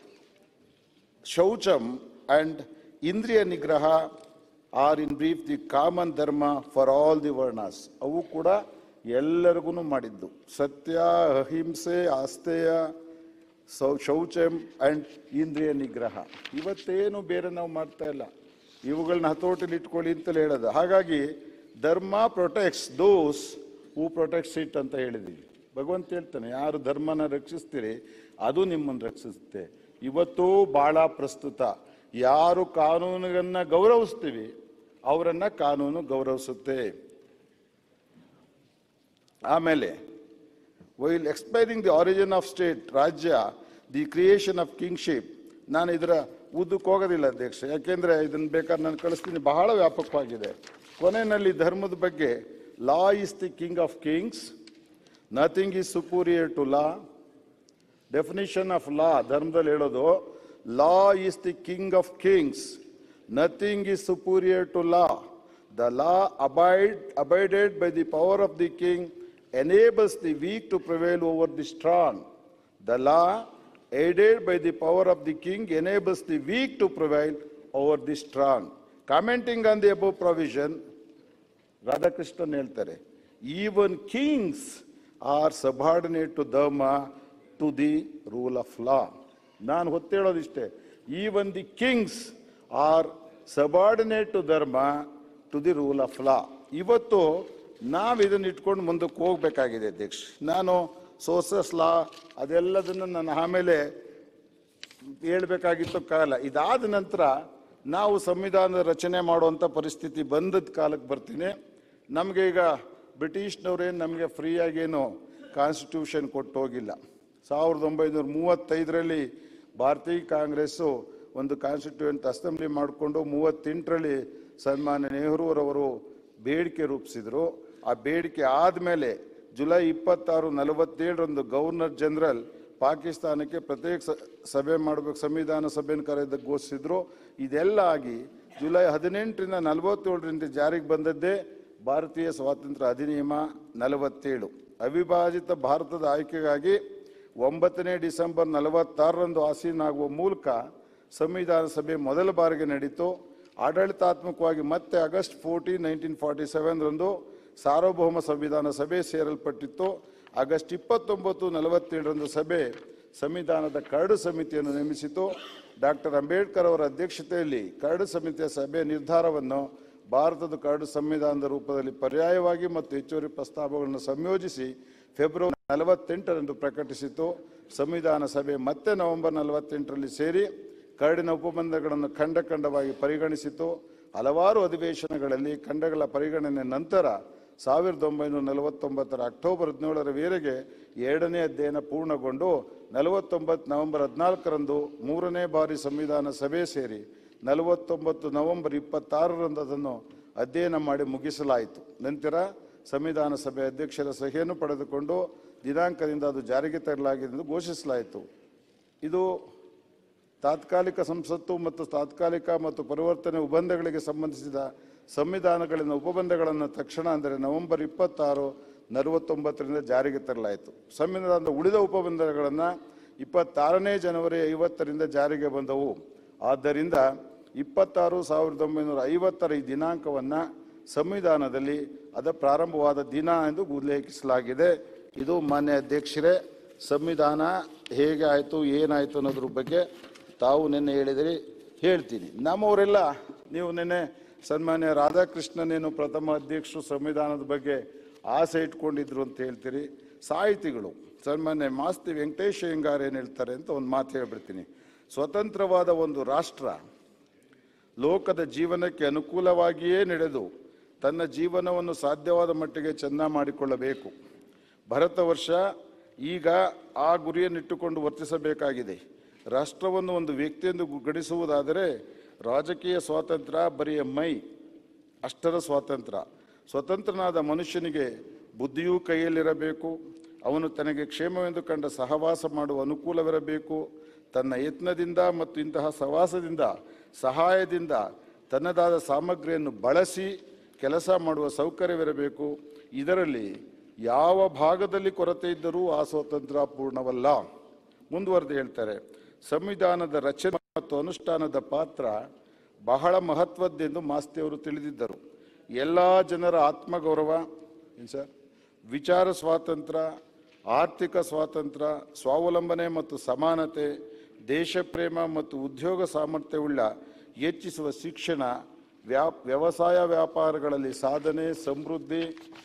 ಶೌಚಂ ಅಂಡ್ ಇಂದ್ರಿಯ ನಿಗ್ರಹ are in brief the common dharma for all the varnas ಅವು ಕೂಡ ಎಲ್ಲರಿಗೂ ಮಾಡಿದ್ದು ಸತ್ಯ ಅಹಿಂಸೆ ಆಸ್ಥೇಯ ಸೌ ಶೌಚಂ ಅಂಡ್ ಇಂದ್ರಿಯ ನಿಗ್ರಹ ಇವತ್ತೇನು ಬೇರೆ ನಾವು ಮಾಡ್ತಾ ಇಲ್ಲ ಇವುಗಳನ್ನ ಹತೋಟಿಲಿ ಇಟ್ಕೊಳ್ಳಿ ಅಂತಲೇ ಹೇಳೋದು ಹಾಗಾಗಿ dharma protects those who protects it ಅಂತ ಹೇಳಿದೀವಿ ಭಗವಂತ ಹೇಳ್ತಾನೆ ಯಾರು ಧರ್ಮನ ರಕ್ಷಿಸ್ತೀರಿ ಅದು ನಿಮ್ಮನ್ನು ರಕ್ಷಿಸುತ್ತೆ ಇವತ್ತು ಬಹಳ ಪ್ರಸ್ತುತ ಯಾರು ಕಾನೂನನ್ನ ಗೌರವಿಸ್ತೀವಿ ಅವರನ್ನ ಕಾನೂನು ಗೌರವಿಸುತ್ತೆ ಆಮೇಲೆ while expiring the origin of state ರಾಜ್ಯ ದಿ ಕ್ರಿಯೇಷನ್ ಆಫ್ ಕಿಂಗ್ಶಿಪ್ ನಾನು ಇದರ ಉದ್ದಕ್ಕೆ ಹೋಗೋದಿಲ್ಲ ಅಧ್ಯಕ್ಷ ಯಾಕೆಂದ್ರೆ ಇದನ್ನ ಬೇಕಾದ್ರೆ ನಾನು ಕಳಿಸ್ತೀನಿ ಬಹಳ ವ್ಯಾಪಕವಾಗಿದೆ ಕೊನೆಯಲ್ಲಿ ಧರ್ಮದ ಬಗ್ಗೆ law is the king of kings nothing is superior to law definition of law ಧರ್ಮದಲ್ಲಿ ಹೇಳೋದು law is the king of kings nothing is superior to law the law abide abided by the power of the king enables the weak to prevail over the strong the law aided by the power of the king enables the weak to prevail over the strong commenting on the above provision Radhakrishnan ಹೇಳ್ತಾರೆ even kings are subordinate to dharma to the rule of law ನಾನು ಹೊತ್ತೇಳೋದಿಷ್ಟೇ even the kings are subordinate to dharma to the rule of law ಇವತ್ತು ನಾವು ಇದನ್ನ ಇಟ್ಕೊಂಡು ಮುಂದಕ್ಕೆ ಹೋಗ್ಬೇಕಾಗಿದೆ ಅಧ್ಯಕ್ಷ ನಾನು ಸೋರ್ಸಸ್ ಲಾ ಅದೆಲ್ಲದನ್ನು ನಾನು ಆಮೇಲೆ ಹೇಳ್ಬೇಕಾಗಿತ್ತು ಕಾಲ ಇದಾದ ನಂತರ ನಾವು ಸಂವಿಧಾನದ ರಚನೆ ಮಾಡುವಂಥ ಪರಿಸ್ಥಿತಿ ಬಂದದ ಕಾಲಕ್ಕೆ ಬರ್ತೀನಿ ನಮಗೆ ಈಗ ಬ್ರಿಟಿಷ್ನವ್ರೇನು ನಮಗೆ ಫ್ರೀಯಾಗೇನು ಕಾನ್ಸ್ಟಿಟ್ಯೂಷನ್ ಕೊಟ್ಟು ಹೋಗಿಲ್ಲ ಸಾವಿರದ ಒಂಬೈನೂರ ಮೂವತ್ತೈದರಲ್ಲಿ ಭಾರತೀಯ ಕಾಂಗ್ರೆಸ್ಸು ಒಂದು ಕಾನ್ಸ್ಟಿಟ್ಯೂಯೆಂಟ್ ಅಸೆಂಬ್ಲಿ ಮಾಡಿಕೊಂಡು ಮೂವತ್ತೆಂಟರಲ್ಲಿ ಸನ್ಮಾನ್ಯ ನೆಹರೂರವರು ಬೇಡಿಕೆ ರೂಪಿಸಿದರು ಆ ಬೇಡಿಕೆ ಆದಮೇಲೆ ಜುಲೈ ಇಪ್ಪತ್ತಾರು ನಲವತ್ತೇಳರಂದು ಗವರ್ನರ್ ಜನರಲ್ ಪಾಕಿಸ್ತಾನಕ್ಕೆ ಪ್ರತ್ಯೇಕ ಸ- ಸಭೆ ಮಾಡಬೇಕು ಸಂವಿಧಾನ ಸಭೆಯನ್ನು ಕರೆದ ಘೋಷಿಸಿದ್ರು ಇದೆಲ್ಲ ಆಗಿ ಜುಲೈ ಹದಿನೆಂಟರಿಂದ ನಲವತ್ತೇಳರಿಂದ ಜಾರಿಗೆ ಬಂದದ್ದೇ ಭಾರತೀಯ ಸ್ವಾತಂತ್ರ್ಯ ಅಧಿನಿಯಮ ನಲವತ್ತೇಳು ಅವಿಭಾಜಿತ ಭಾರತದ ಆಯ್ಕೆಗಾಗಿ ಒಂಬತ್ತನೇ ಡಿಸೆಂಬರ್ ನಲವತ್ತಾರರಂದು ಆಸೀನಾಗುವ ಮೂಲಕ ಸಂವಿಧಾನ ಸಭೆ ಮೊದಲ ಬಾರಿಗೆ ನಡೀತು ಆಡಳಿತಾತ್ಮಕವಾಗಿ ಮತ್ತೆ ಆಗಸ್ಟ್ ಫೋರ್ಟೀನ್ ನೈನ್ಟೀನ್ ಫಾರ್ಟಿ ಸೆವೆನ್ರಂದು ಸಾರ್ವಭೌಮ ಸಂವಿಧಾನ ಸಭೆ ಸೇರಲ್ಪಟ್ಟಿತ್ತು ಆಗಸ್ಟ್ ಇಪ್ಪತ್ತೊಂಬತ್ತು ನಲವತ್ತೇಳರಂದು ಸಭೆ ಸಂವಿಧಾನದ ಕರಡು ಸಮಿತಿಯನ್ನು ನೇಮಿಸಿತು ಡಾಕ್ಟರ್ ಅಂಬೇಡ್ಕರ್ ಅವರ ಅಧ್ಯಕ್ಷತೆಯಲ್ಲಿ ಕರಡು ಸಮಿತಿಯ ಸಭೆ ನಿರ್ಧಾರವನ್ನು ಭಾರತದ ಕರಡು ಸಂವಿಧಾನದ ರೂಪದಲ್ಲಿ ಪರ್ಯಾಯವಾಗಿ ಮತ್ತು ಹೆಚ್ಚುವರಿ ಪ್ರಸ್ತಾಪಗಳನ್ನು ಸಂಯೋಜಿಸಿ ಫೆಬ್ರವರಿ ನಲವತ್ತೆಂಟರಂದು ಪ್ರಕಟಿಸಿತು ಸಂವಿಧಾನ ಸಭೆ ಮತ್ತೆ ನವೆಂಬರ್ ನಲವತ್ತೆಂಟರಲ್ಲಿ ಸೇರಿ ಕರಡಿನ ಉಪಬಂಧಗಳನ್ನು ಖಂಡ ಖಂಡವಾಗಿ ಪರಿಗಣಿಸಿತು ಹಲವಾರು ಅಧಿವೇಶನಗಳಲ್ಲಿ ಖಂಡಗಳ ಪರಿಗಣನೆ ನಂತರ ಸಾವಿರದ ಒಂಬೈನೂರ ನಲವತ್ತೊಂಬತ್ತರ ಅಕ್ಟೋಬರ್ ಹದಿನೇಳರವರೆಗೆ ಎರಡನೇ ಅಧ್ಯಯನ ಪೂರ್ಣಗೊಂಡು ನಲವತ್ತೊಂಬತ್ತು ನವೆಂಬರ್ ಹದಿನಾಲ್ಕರಂದು ಮೂರನೇ ಬಾರಿ ಸಂವಿಧಾನ ಸಭೆ ಸೇರಿ ನಲವತ್ತೊಂಬತ್ತು ನವೆಂಬರ್ ಇಪ್ಪತ್ತಾರರಂದು ಅದನ್ನು ಅಧ್ಯಯನ ಮಾಡಿ ಮುಗಿಸಲಾಯಿತು ನಂತರ ಸಂವಿಧಾನ ಸಭೆ ಅಧ್ಯಕ್ಷರ ಸಹಿಯನ್ನು ಪಡೆದುಕೊಂಡು ದಿನಾಂಕದಿಂದ ಅದು ಜಾರಿಗೆ ತರಲಾಗಿದೆ ಎಂದು ಘೋಷಿಸಲಾಯಿತು ಇದು ತಾತ್ಕಾಲಿಕ ಸಂಸತ್ತು ಮತ್ತು ತಾತ್ಕಾಲಿಕ ಮತ್ತು ಪರಿವರ್ತನೆ ಉಬಂಧಗಳಿಗೆ ಸಂಬಂಧಿಸಿದ ಸಂವಿಧಾನಗಳಿನ ಉಪಬಂಧಗಳನ್ನು ತಕ್ಷಣ ಅಂದರೆ ನವೆಂಬರ್ ಇಪ್ಪತ್ತಾರು ನಲವತ್ತೊಂಬತ್ತರಿಂದ ಜಾರಿಗೆ ತರಲಾಯಿತು ಸಂವಿಧಾನದ ಉಳಿದ ಉಪಬಂಧಗಳನ್ನು ಇಪ್ಪತ್ತಾರನೇ ಜನವರಿ ಐವತ್ತರಿಂದ ಜಾರಿಗೆ ಬಂದವು ಆದ್ದರಿಂದ ಇಪ್ಪತ್ತಾರು ಸಾವಿರದ ಒಂಬೈನೂರ ಐವತ್ತರ ಈ ದಿನಾಂಕವನ್ನು ಸಂವಿಧಾನದಲ್ಲಿ ಅದ ಪ್ರಾರಂಭವಾದ ದಿನ ಎಂದು ಉಲ್ಲೇಖಿಸಲಾಗಿದೆ ಇದು ಮಾನ್ಯ ಅಧ್ಯಕ್ಷರೇ ಸಂವಿಧಾನ ಹೇಗೆ ಆಯಿತು ಏನಾಯಿತು ಅನ್ನೋದ್ರ ಬಗ್ಗೆ ತಾವು ನಿನ್ನೆ ಹೇಳಿದಿರಿ ಹೇಳ್ತೀನಿ ನಮ್ಮವರೆಲ್ಲ ನೀವು ನಿನ್ನೆ ಸನ್ಮಾನ್ಯ ರಾಧಾಕೃಷ್ಣನೇನು ಪ್ರಥಮ ಅಧ್ಯಕ್ಷರು ಸಂವಿಧಾನದ ಬಗ್ಗೆ ಆಸೆ ಇಟ್ಕೊಂಡಿದ್ರು ಅಂತ ಹೇಳ್ತೀರಿ ಸಾಹಿತಿಗಳು ಸನ್ಮಾನ್ಯ ಮಾಸ್ತಿ ವೆಂಕಟೇಶ್ ಅಯ್ಯಂಗಾರ್ ಏನು ಹೇಳ್ತಾರೆ ಅಂತ ಒಂದು ಮಾತು ಹೇಳ್ಬಿಡ್ತೀನಿ ಸ್ವತಂತ್ರವಾದ ಒಂದು ರಾಷ್ಟ್ರ ಲೋಕದ ಜೀವನಕ್ಕೆ ಅನುಕೂಲವಾಗಿಯೇ ನಡೆದು ತನ್ನ ಜೀವನವನ್ನು ಸಾಧ್ಯವಾದ ಮಟ್ಟಿಗೆ ಚೆನ್ನ ಮಾಡಿಕೊಳ್ಳಬೇಕು ಭರತ ವರ್ಷ ಈಗ ಆ ಗುರಿಯನ್ನಿಟ್ಟುಕೊಂಡು ವರ್ತಿಸಬೇಕಾಗಿದೆ ರಾಷ್ಟ್ರವನ್ನು ಒಂದು ವ್ಯಕ್ತಿಯೆಂದು ಗಣಿಸುವುದಾದರೆ ರಾಜಕೀಯ ಸ್ವಾತಂತ್ರ್ಯ ಬರಿಯ ಮೈ ಅಷ್ಟರ ಸ್ವಾತಂತ್ರ್ಯ ಸ್ವತಂತ್ರನಾದ ಮನುಷ್ಯನಿಗೆ ಬುದ್ಧಿಯೂ ಕೈಯಲ್ಲಿರಬೇಕು ಅವನು ತನಗೆ ಕ್ಷೇಮವೆಂದು ಕಂಡ ಸಹವಾಸ ಮಾಡುವ ಅನುಕೂಲವಿರಬೇಕು ತನ್ನ ಯತ್ನದಿಂದ ಮತ್ತು ಇಂತಹ ಸಹವಾಸದಿಂದ ಸಹಾಯದಿಂದ ತನ್ನದಾದ ಸಾಮಗ್ರಿಯನ್ನು ಬಳಸಿ ಕೆಲಸ ಮಾಡುವ ಸೌಕರ್ಯವಿರಬೇಕು ಇದರಲ್ಲಿ ಯಾವ ಭಾಗದಲ್ಲಿ ಕೊರತೆ ಇದ್ದರೂ ಆ ಸ್ವಾತಂತ್ರ್ಯ ಪೂರ್ಣವಲ್ಲ ಮುಂದುವರೆದು ಹೇಳ್ತಾರೆ ಸಂವಿಧಾನದ ರಚನೆ ಮತ್ತು ಅನುಷ್ಠಾನದ ಪಾತ್ರ ಬಹಳ ಮಹತ್ವದ್ದೆಂದು ಮಾಸ್ತಿಯವರು ತಿಳಿದಿದ್ದರು ಎಲ್ಲ ಜನರ ಆತ್ಮಗೌರವ ಏನು ಸರ್ ವಿಚಾರ ಸ್ವಾತಂತ್ರ್ಯ ಆರ್ಥಿಕ ಸ್ವಾತಂತ್ರ್ಯ ಸ್ವಾವಲಂಬನೆ ಮತ್ತು ಸಮಾನತೆ ದೇಶಪ್ರೇಮ ಮತ್ತು ಉದ್ಯೋಗ ಸಾಮರ್ಥ್ಯವುಳ್ಳ ಹೆಚ್ಚಿಸುವ ಶಿಕ್ಷಣ ವ್ಯಾ ವ್ಯವಸಾಯ ವ್ಯಾಪಾರಗಳಲ್ಲಿ ಸಾಧನೆ ಸಮೃದ್ಧಿ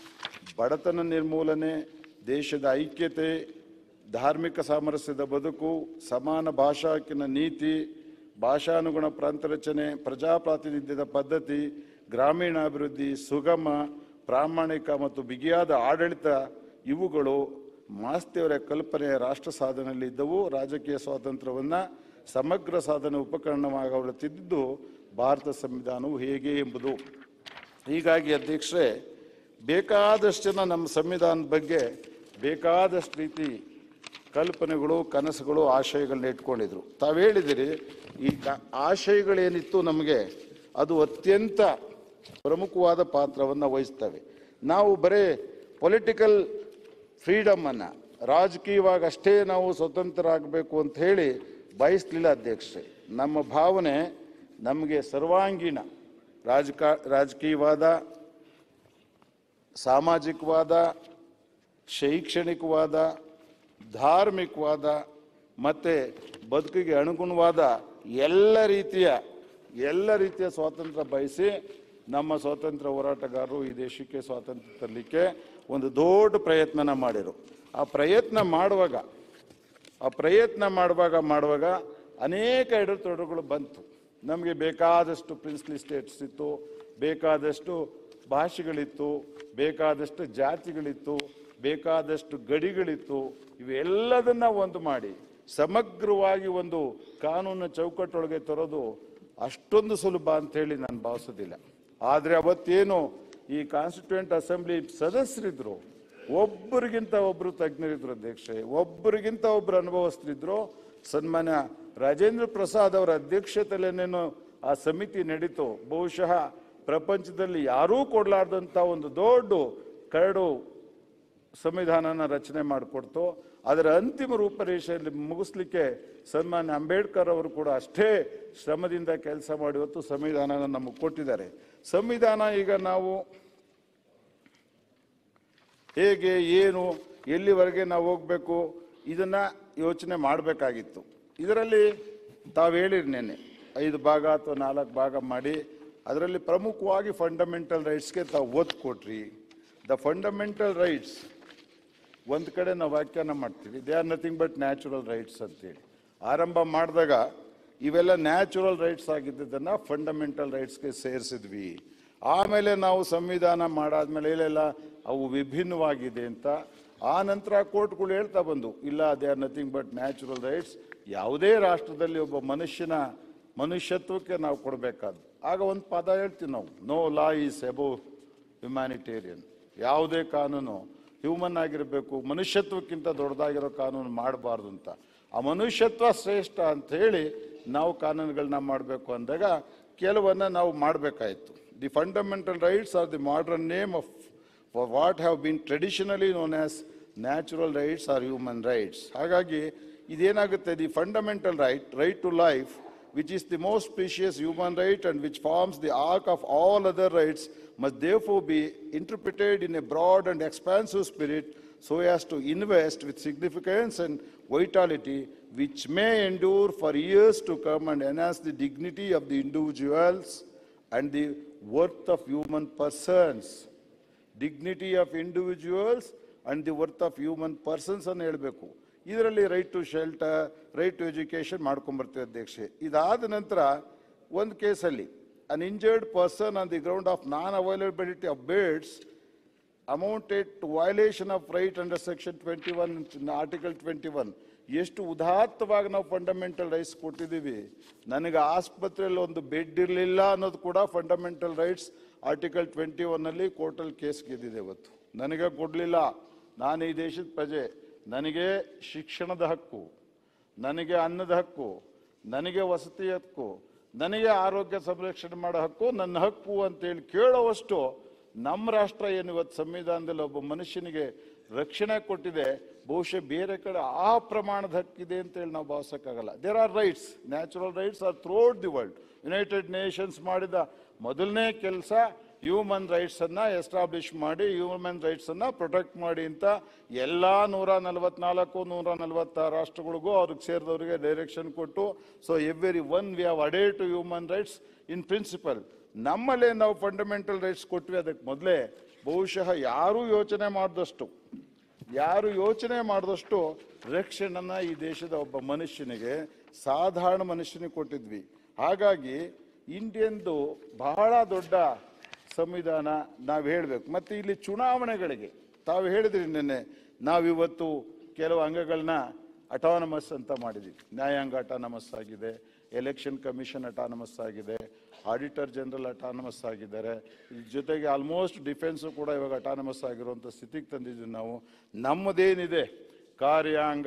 ಬಡತನ ನಿರ್ಮೂಲನೆ ದೇಶದ ಐಕ್ಯತೆ ಧಾರ್ಮಿಕ ಸಾಮರಸ್ಯದ ಬದುಕು ಸಮಾನ ಭಾಷಾ ಹಕ್ಕಿನ ನೀತಿ ಭಾಷಾನುಗುಣ ಪ್ರಾಂತರಚನೆ ಪ್ರಜಾಪ್ರಾತಿನಿಧ್ಯದ ಪದ್ಧತಿ ಗ್ರಾಮೀಣಾಭಿವೃದ್ಧಿ ಸುಗಮ ಪ್ರಾಮಾಣಿಕ ಮತ್ತು ಬಿಗಿಯಾದ ಆಡಳಿತ ಇವುಗಳು ಮಾಸ್ತಿಯವರ ಕಲ್ಪನೆಯ ರಾಷ್ಟ್ರ ಸಾಧನೆಯಲ್ಲಿ ಇದ್ದವು ರಾಜಕೀಯ ಸ್ವಾತಂತ್ರ್ಯವನ್ನು ಸಮಗ್ರ ಸಾಧನೆ ಉಪಕರಣವಾಗುತ್ತಿದ್ದು ಭಾರತ ಸಂವಿಧಾನವು ಹೇಗೆ ಎಂಬುದು ಹೀಗಾಗಿ ಅಧ್ಯಕ್ಷರೇ ಬೇಕಾದಷ್ಟು ಜನ ನಮ್ಮ ಸಂವಿಧಾನದ ಬಗ್ಗೆ ಬೇಕಾದಷ್ಟು ರೀತಿ ಕಲ್ಪನೆಗಳು ಕನಸುಗಳು ಆಶಯಗಳನ್ನ ಇಟ್ಕೊಂಡಿದ್ರು ತಾವು ಹೇಳಿದಿರಿ ಈ ಕ- ಆಶಯಗಳೇನಿತ್ತು ನಮಗೆ ಅದು ಅತ್ಯಂತ ಪ್ರಮುಖವಾದ ಪಾತ್ರವನ್ನು ವಹಿಸ್ತವೆ ನಾವು ಬರೇ ಪೊಲಿಟಿಕಲ್ ಫ್ರೀಡಮನ್ನು ರಾಜಕೀಯವಾಗಿ ಅಷ್ಟೇ ನಾವು ಸ್ವತಂತ್ರ ಆಗಬೇಕು ಅಂತ ಹೇಳಿ ಬಯಸಲಿಲ್ಲ ಅಧ್ಯಕ್ಷರೇ ನಮ್ಮ ಭಾವನೆ ನಮಗೆ ಸರ್ವಾಂಗೀಣ ರಾಜಕ ರಾಜಕೀಯವಾದ ಸಾಮಾಜಿಕವಾದ ಶೈಕ್ಷಣಿಕವಾದ ಧಾರ್ಮಿಕವಾದ ಮತ್ತು ಬದುಕಿಗೆ ಅನುಗುಣವಾದ ಎಲ್ಲ ರೀತಿಯ ಎಲ್ಲ ರೀತಿಯ ಸ್ವಾತಂತ್ರ್ಯ ಬಯಸಿ ನಮ್ಮ ಸ್ವಾತಂತ್ರ್ಯ ಹೋರಾಟಗಾರರು ಈ ದೇಶಕ್ಕೆ ಸ್ವಾತಂತ್ರ್ಯ ತರಲಿಕ್ಕೆ ಒಂದು ದೊಡ್ಡ ಪ್ರಯತ್ನನ ಮಾಡಿರು ಆ ಪ್ರಯತ್ನ ಮಾಡುವಾಗ ಆ ಪ್ರಯತ್ನ ಮಾಡುವಾಗ ಮಾಡುವಾಗ ಅನೇಕ ಎಡತೊಡರುಗಳು ಬಂತು ನಮಗೆ ಬೇಕಾದಷ್ಟು ಪ್ರಿನ್ಸ್ಲಿ ಸ್ಟೇಟ್ಸ್ ಇತ್ತು ಬೇಕಾದಷ್ಟು ಭಾಷೆಗಳಿತ್ತು ಬೇಕಾದಷ್ಟು ಜಾತಿಗಳಿತ್ತು ಬೇಕಾದಷ್ಟು ಗಡಿಗಳಿತ್ತು ಇವೆಲ್ಲದನ್ನ ಒಂದು ಮಾಡಿ ಸಮಗ್ರವಾಗಿ ಒಂದು ಕಾನೂನು ಚೌಕಟ್ಟೊಳಗೆ ತರೋದು ಅಷ್ಟೊಂದು ಸುಲಭ ಅಂತ ಹೇಳಿ ನಾನು ಭಾವಿಸೋದಿಲ್ಲ ಆದರೆ ಅವತ್ತೇನು ಈ ಕಾನ್ಸ್ಟಿಟ್ಯೂಂಟ್ ಅಸೆಂಬ್ಲಿ ಸದಸ್ಯರಿದ್ರು ಒಬ್ಬರಿಗಿಂತ ಒಬ್ರು ತಜ್ಞರಿದ್ರು ಅಧ್ಯಕ್ಷೆ ಒಬ್ಬರಿಗಿಂತ ಒಬ್ರು ಅನುಭವಸ್ಥರಿದ್ರು ಸನ್ಮಾನ್ಯ ರಾಜೇಂದ್ರ ಪ್ರಸಾದ್ ಅವರ ಅಧ್ಯಕ್ಷತೆಯಲ್ಲೇನೇನು ಆ ಸಮಿತಿ ನಡೀತು ಬಹುಶಃ ಪ್ರಪಂಚದಲ್ಲಿ ಯಾರೂ ಕೊಡ್ಲಾರ್ದಂತ ಒಂದು ದೊಡ್ಡ ಕರಡು ಸಂವಿಧಾನನ ರಚನೆ ಮಾಡಿಕೊಡ್ತು ಅದರ ಅಂತಿಮ ರೂಪರೇಷೆಯಲ್ಲಿ ಮುಗಿಸ್ಲಿಕ್ಕೆ ಸನ್ಮಾನ್ಯ ಅಂಬೇಡ್ಕರ್ ಅವರು ಕೂಡ ಅಷ್ಟೇ ಶ್ರಮದಿಂದ ಕೆಲಸ ಮಾಡಿ ಇವತ್ತು ಸಂವಿಧಾನನ ನಮಗೆ ಕೊಟ್ಟಿದ್ದಾರೆ ಸಂವಿಧಾನ ಈಗ ನಾವು ಹೇಗೆ ಏನು ಎಲ್ಲಿವರೆಗೆ ನಾವು ಹೋಗ್ಬೇಕು ಇದನ್ನ ಯೋಚನೆ ಮಾಡಬೇಕಾಗಿತ್ತು ಇದರಲ್ಲಿ ತಾವು ಹೇಳಿರಿ ನೆನ್ನೆ ಐದು ಭಾಗ ಅಥವಾ ನಾಲ್ಕು ಭಾಗ ಮಾಡಿ ಅದರಲ್ಲಿ ಪ್ರಮುಖವಾಗಿ ಫಂಡಮೆಂಟಲ್ ರೈಟ್ಸ್ಗೆ ತಾವು ಒತ್ತು ಕೊಟ್ರಿ ದ ಫಂಡಮೆಂಟಲ್ ರೈಟ್ಸ್ ಒಂದು ಕಡೆ ನಾವು ವ್ಯಾಖ್ಯಾನ ಮಾಡ್ತೀವಿ they are nothing but natural rights ಅಂತೇಳಿ ಆರಂಭ ಮಾಡಿದಾಗ ಇವೆಲ್ಲ ನ್ಯಾಚುರಲ್ ರೈಟ್ಸ್ ಆಗಿದ್ದದನ್ನ ಫಂಡಮೆಂಟಲ್ ರೈಟ್ಸ್ಗೆ ಸೇರಿಸಿದ್ವಿ ಆಮೇಲೆ ನಾವು ಸಂವಿಧಾನ ಮಾಡಾದ್ಮೇಲೆ ಇಲ್ಲೆಲ್ಲ ಅವು ವಿಭಿನ್ನವಾಗಿದೆ ಅಂತ ಆ ನಂತರ ಕೋರ್ಟ್ಗಳು ಹೇಳ್ತಾ ಬಂದು ಇಲ್ಲ they are nothing but natural rights ಯಾವುದೇ ರಾಷ್ಟ್ರದಲ್ಲಿ ಒಬ್ಬ ಮನುಷ್ಯನ ಮನುಷ್ಯತ್ವಕ್ಕೆ ನಾವು ಕೊಡಬೇಕಾದ್ದು ಆಗ ಒಂದು ಪದ ಹೇಳ್ತೀವಿ ನಾವು no law is above humanitarian ಯಾವುದೇ ಕಾನೂನು ಹ್ಯೂಮನ್ ಆಗಿರಬೇಕು ಮನುಷ್ಯತ್ವಕ್ಕಿಂತ ದೊಡ್ಡದಾಗಿರೋ ಕಾನೂನು ಮಾಡಬಾರ್ದು ಅಂತ ಆ ಮನುಷ್ಯತ್ವ ಶ್ರೇಷ್ಠ ಅಂತ ಹೇಳಿ ನಾವು ಕಾನೂನುಗಳನ್ನ ಮಾಡಬೇಕು ಅಂದಾಗ ಕೆಲವನ್ನ ನಾವು ಮಾಡಬೇಕಾಯಿತು the fundamental rights are the modern name of for what have been traditionally known as natural rights are human rights ಹಾಗಾಗಿ ಇದೇನಾಗುತ್ತೆ the fundamental right right to life which is the most precious human right and which forms the arc of all other rights, must therefore be interpreted in a broad and expansive spirit so as to invest with significance and vitality, which may endure for years to come and enhance the dignity of the individuals and the worth of human persons. Dignity of individuals and the worth of human persons ಅನ್ನು ಹೇಳಬೇಕು ಇದರಲ್ಲಿ right to shelter right to education ಮಾಡ್ಕೊಂಬರ್ತೀವಿ ಅಧ್ಯಕ್ಷೆ ಇದಾದ ನಂತರ ಒಂದು ಕೇಸಲ್ಲಿ an injured person on the ground of non availability of beds amounted to violation of right under section twenty one article twenty one ಎಷ್ಟು ಉದಾತ್ತವಾಗಿ ನಾವು ಫಂಡಮೆಂಟಲ್ ರೈಟ್ಸ್ ಕೊಟ್ಟಿದ್ದೀವಿ ನನಗೆ ಆಸ್ಪತ್ರೆಯಲ್ಲಿ ಒಂದು ಬೆಡ್ ಇರಲಿಲ್ಲ ಅನ್ನೋದು ಕೂಡ ಫಂಡಮೆಂಟಲ್ ರೈಟ್ಸ್ ಆರ್ಟಿಕಲ್ ಟ್ವೆಂಟಿ ಒನ್ನಲ್ಲಿ ಕೋರ್ಟಲ್ಲಿ ಕೇಸ್ ಗೆದ್ದಿದೆ ಇವತ್ತು ನನಗೆ ಕೊಡಲಿಲ್ಲ ನಾನು ಈ ದೇಶದ ಪ್ರಜೆ ನನಗೆ ಶಿಕ್ಷಣದ ಹಕ್ಕು ನನಗೆ ಅನ್ನದ ಹಕ್ಕು ನನಗೆ ವಸತಿ ಹಕ್ಕು ನನಗೆ ಆರೋಗ್ಯ ಸಂರಕ್ಷಣೆ ಮಾಡೋ ಹಕ್ಕು ನನ್ನ ಹಕ್ಕು ಅಂತೇಳಿ ಕೇಳೋವಷ್ಟು ನಮ್ಮ ರಾಷ್ಟ್ರ ಏನು ಇವತ್ತು ಸಂವಿಧಾನದಲ್ಲಿ ಒಬ್ಬ ಮನುಷ್ಯನಿಗೆ ರಕ್ಷಣೆ ಕೊಟ್ಟಿದೆ ಬಹುಶಃ ಬೇರೆ ಕಡೆ ಆ ಪ್ರಮಾಣದ ಹಕ್ಕಿದೆ ಅಂತೇಳಿ ನಾವು ಭಾವಿಸೋಕ್ಕಾಗಲ್ಲ there are rights natural rights are throughout the world United Nations ಮಾಡಿದ ಮೊದಲನೇ ಕೆಲಸ ಹ್ಯೂಮನ್ ರೈಟ್ಸ್ ಅನ್ನ ಎಸ್ಟಾಬ್ಲಿಷ್ ಮಾಡಿ ಹ್ಯೂಮನ್ ರೈಟ್ಸ್ ಅನ್ನ ಪ್ರೊಟೆಕ್ಟ್ ಮಾಡಿ ಅಂತ ಎಲ್ಲಾ ನೂರ ನಲವತ್ನಾಲ್ಕು ನೂರ ನಲವತ್ತಾರು ರಾಷ್ಟ್ರಗಳಿಗೂ ಅವ್ರಿಗೆ ಸೇರಿದವರಿಗೆ ಡೈರೆಕ್ಷನ್ ಕೊಟ್ಟು so every one we have adhere to human rights in principle ನಮ್ಮಲ್ಲೇ ನಾವು ಫಂಡಮೆಂಟಲ್ ರೈಟ್ಸ್ ಕೊಟ್ವಿ ಅದಕ್ಕೆ ಮೊದಲೇ ಬಹುಶಃ ಯಾರೂ ಯೋಚನೆ ಮಾಡಿದಷ್ಟು ಯಾರು ಯೋಚನೆ ಮಾಡಿದಷ್ಟು ರಕ್ಷಣೆನ ಈ ದೇಶದ ಒಬ್ಬ ಮನುಷ್ಯನಿಗೆ ಸಾಧಾರಣ ಮನುಷ್ಯನಿಗೆ ಕೊಟ್ಟಿದ್ವಿ ಹಾಗಾಗಿ ಇಂಡಿಯನ್ದು ಬಹಳ ದೊಡ್ಡ ಸಂವಿಧಾನ ನಾವು ಹೇಳಬೇಕು ಮತ್ತೆ ಇಲ್ಲಿ ಚುನಾವಣೆಗಳಿಗೆ ತಾವು ಹೇಳಿದ್ರಿ ನಿನ್ನೆ ನಾವಿವತ್ತು ಕೆಲವು ಅಂಗಗಳನ್ನ ಅಟಾನಮಸ್ ಅಂತ ಮಾಡಿದ್ವಿ ನ್ಯಾಯಾಂಗ ಅಟಾನಮಸ್ ಆಗಿದೆ ಎಲೆಕ್ಷನ್ ಕಮಿಷನ್ ಅಟಾನಮಸ್ ಆಗಿದೆ ಆಡಿಟರ್ ಜನರಲ್ ಅಟಾನಮಸ್ ಆಗಿದ್ದಾರೆ ಇದ್ರ ಜೊತೆಗೆ ಆಲ್ಮೋಸ್ಟ್ ಡಿಫೆನ್ಸು ಕೂಡ ಇವಾಗ ಅಟಾನಮಸ್ ಆಗಿರುವಂಥ ಸ್ಥಿತಿಗೆ ತಂದಿದ್ವಿ ನಾವು ನಮ್ಮದೇನಿದೆ ಕಾರ್ಯಾಂಗ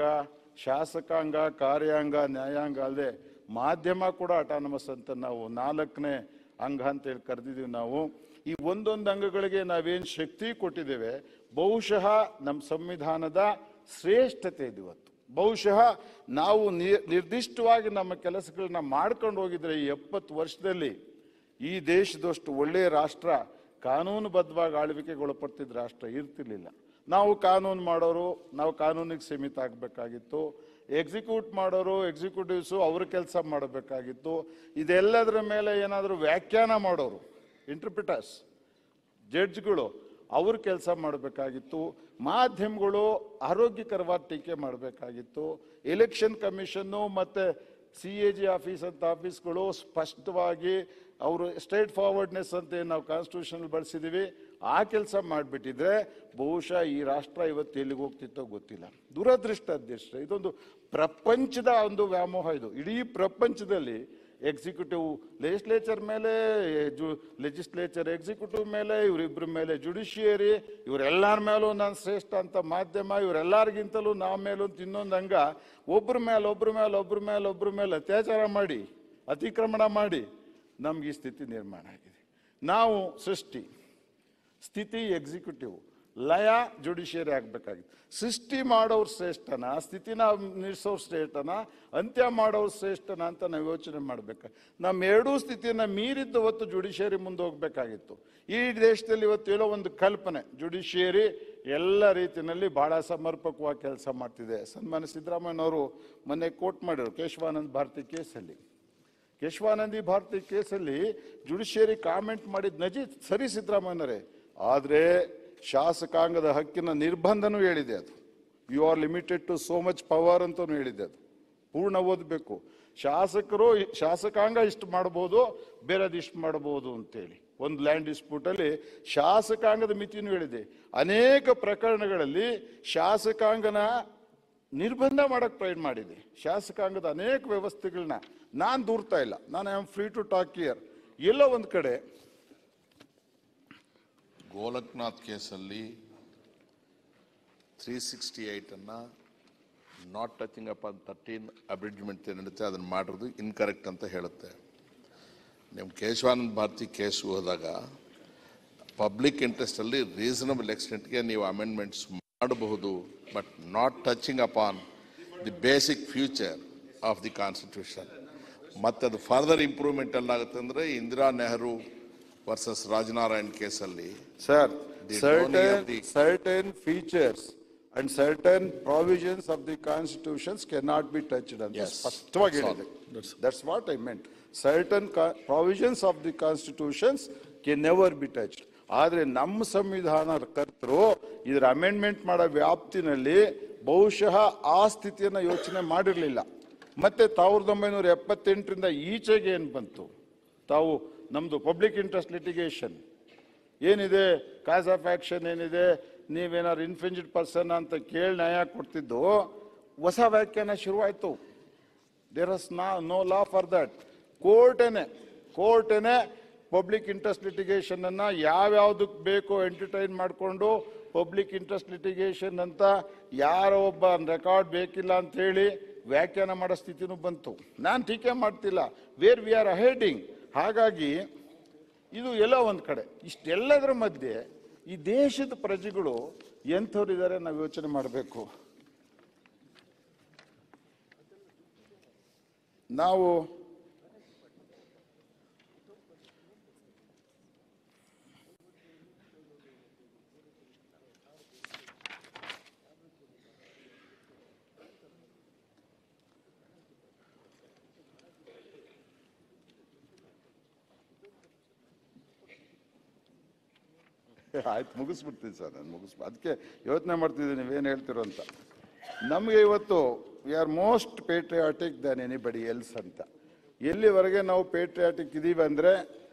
ಶಾಸಕಾಂಗ ಕಾರ್ಯಾಂಗ ನ್ಯಾಯಾಂಗ ಅಲ್ಲದೆ ಮಾಧ್ಯಮ ಕೂಡ ಅಟಾನಮಸ್ ಅಂತ ನಾವು ನಾಲ್ಕನೇ ಅಂಗ ಅಂತೇಳಿ ಕರೆದಿದ್ದೀವಿ ನಾವು ಈ ಒಂದೊಂದು ಅಂಗಗಳಿಗೆ ನಾವೇನು ಶಕ್ತಿ ಕೊಟ್ಟಿದ್ದೇವೆ ಬಹುಶಃ ನಮ್ಮ ಸಂವಿಧಾನದ ಶ್ರೇಷ್ಠತೆ ಇದೆ ಇವತ್ತು ಬಹುಶಃ ನಾವು ನಿ- ನಿರ್ದಿಷ್ಟವಾಗಿ ನಮ್ಮ ಕೆಲಸಗಳನ್ನ ಮಾಡ್ಕೊಂಡು ಹೋಗಿದ್ರೆ ಈ ಎಪ್ಪತ್ತು ವರ್ಷದಲ್ಲಿ ಈ ದೇಶದಷ್ಟು ಒಳ್ಳೆಯ ರಾಷ್ಟ್ರ ಕಾನೂನುಬದ್ಧವಾಗಿ ಆಳ್ವಿಕೆಗೆ ಒಳಪಡ್ತಿದ್ದ ರಾಷ್ಟ್ರ ಇರ್ತಿರ್ಲಿಲ್ಲ ನಾವು ಕಾನೂನು ಮಾಡೋರು ನಾವು ಕಾನೂನಿಗೆ ಸೀಮಿತ ಆಗಬೇಕಾಗಿತ್ತು ಎಕ್ಸಿಕ್ಯೂಟ್ ಮಾಡೋರು ಎಕ್ಸಿಕ್ಯೂಟಿವ್ಸು ಅವ್ರ ಕೆಲಸ ಮಾಡಬೇಕಾಗಿತ್ತು ಇದೆಲ್ಲದರ ಮೇಲೆ ಏನಾದರೂ ವ್ಯಾಖ್ಯಾನ ಮಾಡೋರು ಇಂಟರ್ಪ್ರಿಟರ್ಸ್ ಜಡ್ಜ್ಗಳು ಅವರು ಕೆಲಸ ಮಾಡಬೇಕಾಗಿತ್ತು ಮಾಧ್ಯಮಗಳು ಆರೋಗ್ಯಕರವಾದ ಟೀಕೆ ಮಾಡಬೇಕಾಗಿತ್ತು ಎಲೆಕ್ಷನ್ ಕಮಿಷನ್ನು ಮತ್ತು ಸಿ ಎ ಜಿ ಆಫೀಸ್ ಅಂತ ಆಫೀಸ್ಗಳು ಸ್ಪಷ್ಟವಾಗಿ ಅವರು ಸ್ಟ್ರೇಟ್ ಫಾರ್ವರ್ಡ್ನೆಸ್ ಅಂತ ಏನ್ ನಾವು ಕಾನ್ಸ್ಟಿಟ್ಯೂಷನ್ ಬಳಸಿದೀವಿ ಆ ಕೆಲಸ ಮಾಡಿಬಿಟ್ಟಿದ್ರೆ ಬಹುಶಃ ಈ ರಾಷ್ಟ್ರ ಇವತ್ತು ಎಲ್ಲಿಗೆ ಹೋಗ್ತಿತ್ತೋ ಗೊತ್ತಿಲ್ಲ ದುರದೃಷ್ಟ ಅಧ್ಯಕ್ಷ ಇದೊಂದು ಪ್ರಪಂಚದ ಒಂದು ವ್ಯಾಮೋಹ ಇದು ಇಡೀ ಪ್ರಪಂಚದಲ್ಲಿ ಎಕ್ಸಿಕ್ಯೂಟಿವ್ ಲೆಜಿಸ್ಲೇಚರ್ ಮೇಲೆ ಜು ಲೆಜಿಸ್ಲೇಚರ್ ಎಕ್ಸಿಕ್ಯೂಟಿವ್ ಮೇಲೆ ಇವರಿಬ್ಬರ ಮೇಲೆ ಜುಡಿಷಿಯರಿ ಇವರೆಲ್ಲರ ಮೇಲೂ ನಾನು ಶ್ರೇಷ್ಠ ಅಂತ ಮಾಧ್ಯಮ ಇವರೆಲ್ಲರಿಗಿಂತಲೂ ನಾವು ಮೇಲೂ ಅಂತ ಇನ್ನೊಂದು ಹಂಗ ಒಬ್ಬರ ಮೇಲೆ ಒಬ್ಬರ ಮೇಲೆ ಒಬ್ಬರ ಮೇಲೆ ಒಬ್ಬರ ಮೇಲೆ ಅತ್ಯಾಚಾರ ಮಾಡಿ ಅತಿಕ್ರಮಣ ಮಾಡಿ ನಮ್ಗೆ ಈ ಸ್ಥಿತಿ ನಿರ್ಮಾಣ ಆಗಿದೆ ನಾವು ಸೃಷ್ಟಿ ಸ್ಥಿತಿ ಎಕ್ಸಿಕ್ಯೂಟಿವ್ ಲಯ ಜುಡಿಷಿಯರಿ ಆಗ್ಬೇಕಾಗಿತ್ತು ಸೃಷ್ಟಿ ಮಾಡೋರು ಶ್ರೇಷ್ಠನ ಸ್ಥಿತಿನ ನಿಲ್ಲಿಸೋರು ಶ್ರೇಷ್ಠನ ಅಂತ್ಯ ಮಾಡೋರು ಶ್ರೇಷ್ಠನ ಅಂತ ನಾವು ಯೋಚನೆ ಮಾಡ್ಬೇಕು ನಮ್ಮ ಎರಡೂ ಸ್ಥಿತಿಯನ್ನ ಮೀರಿದ್ದು ಹೊತ್ತು ಜುಡಿಷಿಯರಿ ಮುಂದೆ ಹೋಗ್ಬೇಕಾಗಿತ್ತು ಈ ದೇಶದಲ್ಲಿ ಇವತ್ತು ಏನೋ ಒಂದು ಕಲ್ಪನೆ ಜುಡಿಷಿಯರಿ ಎಲ್ಲ ರೀತಿಯಲ್ಲಿ ಬಹಳ ಸಮರ್ಪಕವಾಗಿ ಕೆಲಸ ಮಾಡ್ತಿದೆ ಸನ್ಮಾನ್ಯ ಸಿದ್ದರಾಮಯ್ಯನವರು ಮೊನ್ನೆ ಕೋಟ್ ಮಾಡಿದ್ರು ಕೇಶವಾನಂದ್ ಭಾರತಿ ಕೇಸಲ್ಲಿ ಕೇಶವಾನಂದಿ ಭಾರತಿ ಕೇಸಲ್ಲಿ ಜುಡಿಷಿಯರಿ ಕಾಮೆಂಟ್ ಮಾಡಿದ ನಜಿ ಸರಿ ಸಿದ್ದರಾಮಯ್ಯನವರೇ ಆದರೆ ಶಾಸಕಾಂಗದ ಹಕ್ಕಿನ ನಿರ್ಬಂಧನೂ ಹೇಳಿದೆ ಅದು you are limited to so much power ಅಂತಲೂ ಹೇಳಿದೆ ಅದು ಪೂರ್ಣ ಓದಬೇಕು ಶಾಸಕರು ಶಾಸಕಾಂಗ ಇಷ್ಟು ಮಾಡ್ಬೋದು ಬೇರೆದು ಇಷ್ಟು ಮಾಡ್ಬೋದು ಅಂತೇಳಿ ಒಂದು ಲ್ಯಾಂಡ್ ಡಿಸ್ಪ್ಯೂಟಲ್ಲಿ ಶಾಸಕಾಂಗದ ಮಿತಿನೂ ಹೇಳಿದೆ ಅನೇಕ ಪ್ರಕರಣಗಳಲ್ಲಿ ಶಾಸಕಾಂಗನ ನಿರ್ಬಂಧ ಮಾಡಕ್ ಟ್ರೈ ಮಾಡಿದೆ ಶಾಸಕಾಂಗದ ಅನೇಕ ವ್ಯವಸ್ಥೆಗಳನ್ನ ನಾನು ದೂರ್ತಾ ಇಲ್ಲ ನಾನು I am free to talk here ಎಲ್ಲೋ ಒಂದು ಕಡೆ ಗೋಲಕ್ನಾಥ್ ಕೇಸಲ್ಲಿ ತ್ರೀ ಸಿಕ್ಸ್ಟಿ ಏಯ್ಟನ್ನು not touching up on thirteen abridgement ಏನಿರುತ್ತೆ ಅದನ್ನು ಮಾಡಿರೋದು ಇನ್ಕರೆಕ್ಟ್ ಅಂತ ಹೇಳುತ್ತೆ ನಿಮ್ಮ ಕೇಶವಾನಂದ ಭಾರತಿ ಕೇಸ್ ಹೋದಾಗ ಪಬ್ಲಿಕ್ ಇಂಟ್ರೆಸ್ಟಲ್ಲಿ ರೀಸನಬಲ್ ಎಕ್ಸ್ಟೆಂಟ್ಗೆ ನೀವು ಅಮೆಂಡ್ಮೆಂಟ್ಸ್ ಮಾಡಬಹುದು but not touching upon the basic feature of the constitution ಮತ್ತು ಅದು ಫರ್ದರ್ ಇಂಪ್ರೂವ್ಮೆಂಟ್ ಎಲ್ಲಾಗುತ್ತೆ ಅಂದರೆ ಇಂದಿರಾ ನೆಹರು ವರ್ಸಸ್ ರಾಜನಾರಾಯಣ್ ಕೇಸಲ್ಲಿ sir The certain downing of the- certain features and certain provisions of the constitutions can not be touched ಅಂತ Yes. ಸ್ಪಷ್ಟವಾಗಿ That's all. ಹೇಳಿದೆ that's what I meant certain provisions of the constitutions can never be touched ಆದ್ರೆ ನಮ್ಮ ಸಂವಿಧಾನ ಕರ್ತರು ಇದರ amendment ಮಾಡೋ ವ್ಯಾಪ್ತಿನಲ್ಲಿ ಬಹುಶಃ ಆ ಸ್ಥಿತಿಯನ್ನ ಯೋಚನೆ ಮಾಡಿರಲಿಲ್ಲ ಮತ್ತೆ ಸಾವಿರದ ಒಂಬೈನೂರ ಎಪ್ಪತ್ತೆಂಟರಿಂದ ಈಚೆಗೆ ಏನು ಬಂತು ತಾವು ನಮ್ದು ಪಬ್ಲಿಕ್ ಇಂಟ್ರೆಸ್ಟ್ ಲಿಟಿಗೇಷನ್ ಏನಿದೆ ಕಾಸ್ ಆಫ್ ಆಕ್ಷನ್ ಏನಿದೆ ನೀವೇನಾದ್ರು ಇನ್ಫೆಂಜೆಡ್ ಪರ್ಸನ್ ಅಂತ ಕೇಳಿ ನ್ಯಾಯ ಕೊಡ್ತಿದ್ದು ಹೊಸ ವ್ಯಾಖ್ಯಾನ ಶುರುವಾಯ್ತು ದೇರ್ ಆಸ್ ನಾ ನೋ ಲಾ ಫಾರ್ ದಟ್ ಕೋರ್ಟೇನೆ ಕೋರ್ಟೇನೆ ಪಬ್ಲಿಕ್ ಇಂಟ್ರೆಸ್ಟ್ ಲಿಟಿಗೇಷನ್ ಅನ್ನ ಯಾವ್ಯಾವ್ದಕ್ಕೆ ಬೇಕೋ ಎಂಟರ್ಟೈನ್ ಮಾಡಿಕೊಂಡು ಪಬ್ಲಿಕ್ ಇಂಟ್ರೆಸ್ಟ್ ಲಿಟಿಗೇಷನ್ ಅಂತ ಯಾರೋ ಒಬ್ಬ ರೆಕಾರ್ಡ್ ಬೇಕಿಲ್ಲ ಅಂತ ಹೇಳಿ ವ್ಯಾಖ್ಯಾನ ಮಾಡೋ ಸ್ಥಿತಿನೂ ಬಂತು ನಾನು ಟೀಕೆ ಮಾಡ್ತಿಲ್ಲ ವೇರ್ ವಿ ಆರ್ ಅಹೆಡಿಂಗ್ ಹಾಗಾಗಿ ಇದು ಎಲ್ಲೋ ಒಂದು ಕಡೆ ಇಷ್ಟೆಲ್ಲದರ ಮಧ್ಯೆ ಈ ದೇಶದ ಪ್ರಜೆಗಳು ಎಂಥವ್ರಿದ್ದಾರೆ ನಾವು ಯೋಚನೆ ಮಾಡಬೇಕು ನಾವು ಆಯ್ತು ಮುಗಿಸ್ಬಿಡ್ತೀನಿ ಸರ್ ನಾನು ಮುಗಿಸ್ ಅದಕ್ಕೆ ಯೋಚನೆ ಮಾಡ್ತಿದ್ದೀನಿ ನೀವೇನು ಹೇಳ್ತಿರೋ ಅಂತ ನಮಗೆ ಇವತ್ತು we are most patriotic than anybody else ಅಂತ ಎಲ್ಲಿವರೆಗೆ ನಾವು ಪೇಟ್ರಿಯಾಟಿಕ್ ಇದೀವಿ ಅಂದರೆ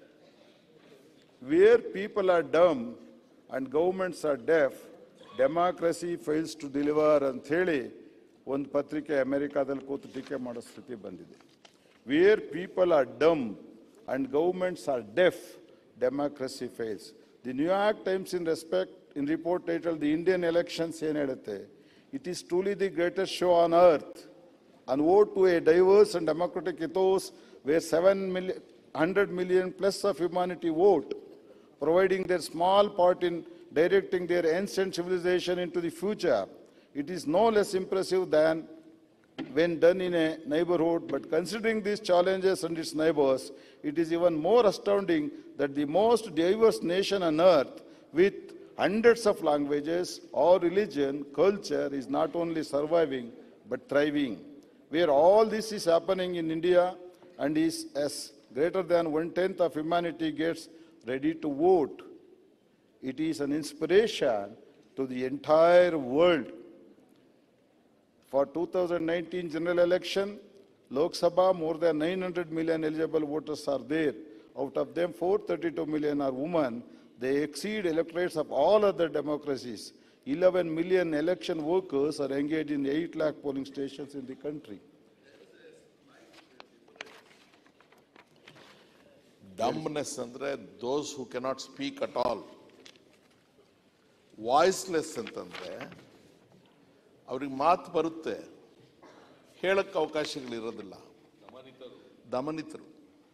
where people are dumb and governments are deaf democracy fails to deliver ಅಂತ ಹೇಳಿ ಒಂದು ಪತ್ರಿಕೆ ಅಮೆರಿಕಾದಲ್ಲಿ ಕೂತು ಟೀಕೆ ಮಾಡೋ ಸ್ಥಿತಿ ಬಂದಿದೆ where people are dumb and governments are deaf democracy fails the New York Times in respect in report title the Indian elections ಏನು ಹೇಳುತ್ತೆ it is truly the greatest show on earth and vote to a diverse and democratic ethos where 7 million, 100 million plus of humanity vote, providing their small part in directing their ancient civilization into the future. It is no less impressive than when done in a neighborhood, but considering these challenges and its neighbors, it is even more astounding that the most diverse nation on earth with hundreds of languages or religion, culture is not only surviving but thriving. Where all this is happening in India and is as greater than one tenth of humanity gets ready to vote. it is an inspiration to the entire world. For 2019 general election, Lok Sabha, more than 900 million eligible voters are there. Out of them, 432 million are women. They exceed electorates of all other democracies. 11 million election workers are engaged in 8 lakh polling stations in the country. Dumbness ಅಂದ್ರೆ those who cannot speak at all voiceless ಅಂತಂದ್ರೆ ಅವ್ರಿಗೆ ಮಾತು ಬರುತ್ತೆ ಹೇಳಕ್ಕೆ ಅವಕಾಶಗಳಿರೋದಿಲ್ಲ ದಮನಿತರು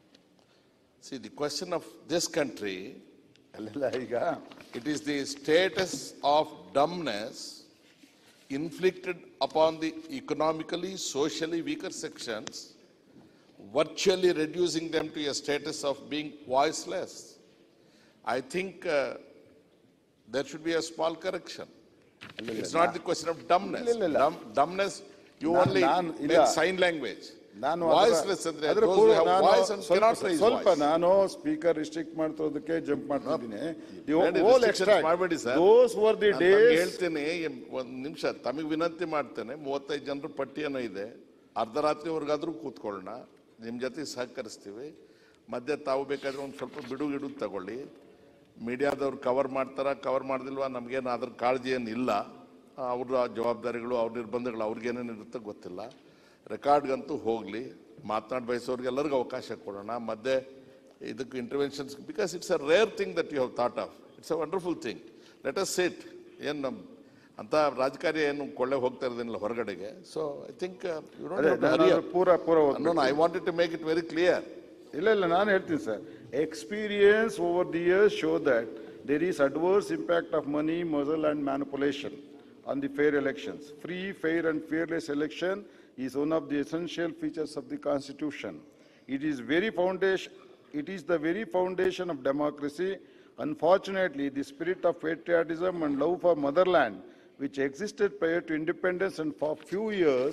see the question of this country ಅಲ್ಲೆಲ್ಲ ಈಗ It is the status of dumbness inflicted upon the economically, socially weaker sections, virtually reducing them to a status of being voiceless. I think uh, there should be a small correction. It's not the question of dumbness. ಇಲ್ಲ, ಇಲ್ಲ. Dumb- Dumbness, you non- only ನಾನ್- ಇಲ್ಲ. make sign language. ನಾನು ಅದರ- Voiceless ಅಂದ್ರೆ ಅದರ those who ಪೂರ್ವ- have ನಾನು voice and ಸ್ವಲ್ಪ- cannot raise ಸ್ವಲ್ಪ voice. ನಾನು ಸ್ಪೀಕರ್ ರಿಸ್ಟ್ರಿಕ್ಟ್ ಮಾಡ್ತಿರೋದಕ್ಕೆ ಜಂಪ್ ಮಾಡ್ತಿದ್ದೀನಿ ಬೇಡಿ, restrictions ಮಾಡ್ಬೇಡಿ sir. ದೋಸ್ ವರ್ ದಿ ನಾನ್ ತಮ್ಗೆ ಡೇಸ್ ಹೇಳ್ತೀನಿ ಎಂ- ಒಂದ್ ನಿಮಿಷ ತಮಗೆ ವಿನಂತಿ ಮಾಡ್ತೇನೆ ಮೂವತ್ತೈದು ಜನರ ಪಟ್ಟಿಯನ್ನು ಇದೆ ಅರ್ಧರಾತ್ರಿವರೆಗಾದ್ರೂ ಕೂತ್ಕೊಳ್ಳೋಣ ನಿಮ್ಮ ಜೊತೆ ಸಹಕರಿಸ್ತೀವಿ ಮಧ್ಯೆ ತಾವು ಬೇಕಾದ್ರೆ ಒಂದು ಸ್ವಲ್ಪ ಬಿಡು ಗಿಡು ತಗೊಳ್ಳಿ ಮೀಡಿಯಾದವ್ರು ಕವರ್ ಮಾಡ್ತಾರ ಕವರ್ ಮಾಡ್ದಿಲ್ವಾ ನಮಗೇನು ಅದ್ರ ಕಾಳಜಿ ಏನಿಲ್ಲ ಅವ್ರ ಜವಾಬ್ದಾರಿಗಳು ಅವ್ರ ನಿರ್ಬಂಧಗಳು ಅವ್ರಿಗೇನೇನು ಇರುತ್ತೆ ಗೊತ್ತಿಲ್ಲ ರೆಕಾರ್ಡ್ಗಂತೂ ಹೋಗಲಿ ಮಾತನಾಡಿ ಬಯಸೋರಿಗೆ ಎಲ್ಲರಿಗೂ ಅವಕಾಶ ಕೊಡೋಣ ಮಧ್ಯೆ ಇದಕ್ಕೆ interventions because it's a rare thing that you have thought of it's a wonderful thing let us sit ಏನು ನಮ್ಮ ಅಂತ ರಾಜಕಾರ್ಯ ಏನು ಕೊಳ್ಳೆ ಹೋಗ್ತಾ ಇರೋದಿಲ್ಲ ಹೊರಗಡೆಗೆ ಸೊ ಐ ಥಿಂಕ್ ಯು ಅದೇ ನಾನು ಅದು ಪೂರ ಪೂರ ನೋ ಓದ್ಬೇಕು. I wanted to make it very clear ಇಲ್ಲ ಇಲ್ಲ ನಾನು ಹೇಳ್ತೀನಿ sir experience over the years show that there is adverse impact of money muscle and manipulation on the fair elections free fair and fearless election is one of the essential features of the constitution it is very foundation it is the very foundation of democracy Unfortunately, the spirit of patriotism and love for motherland, which existed prior to independence and for few years,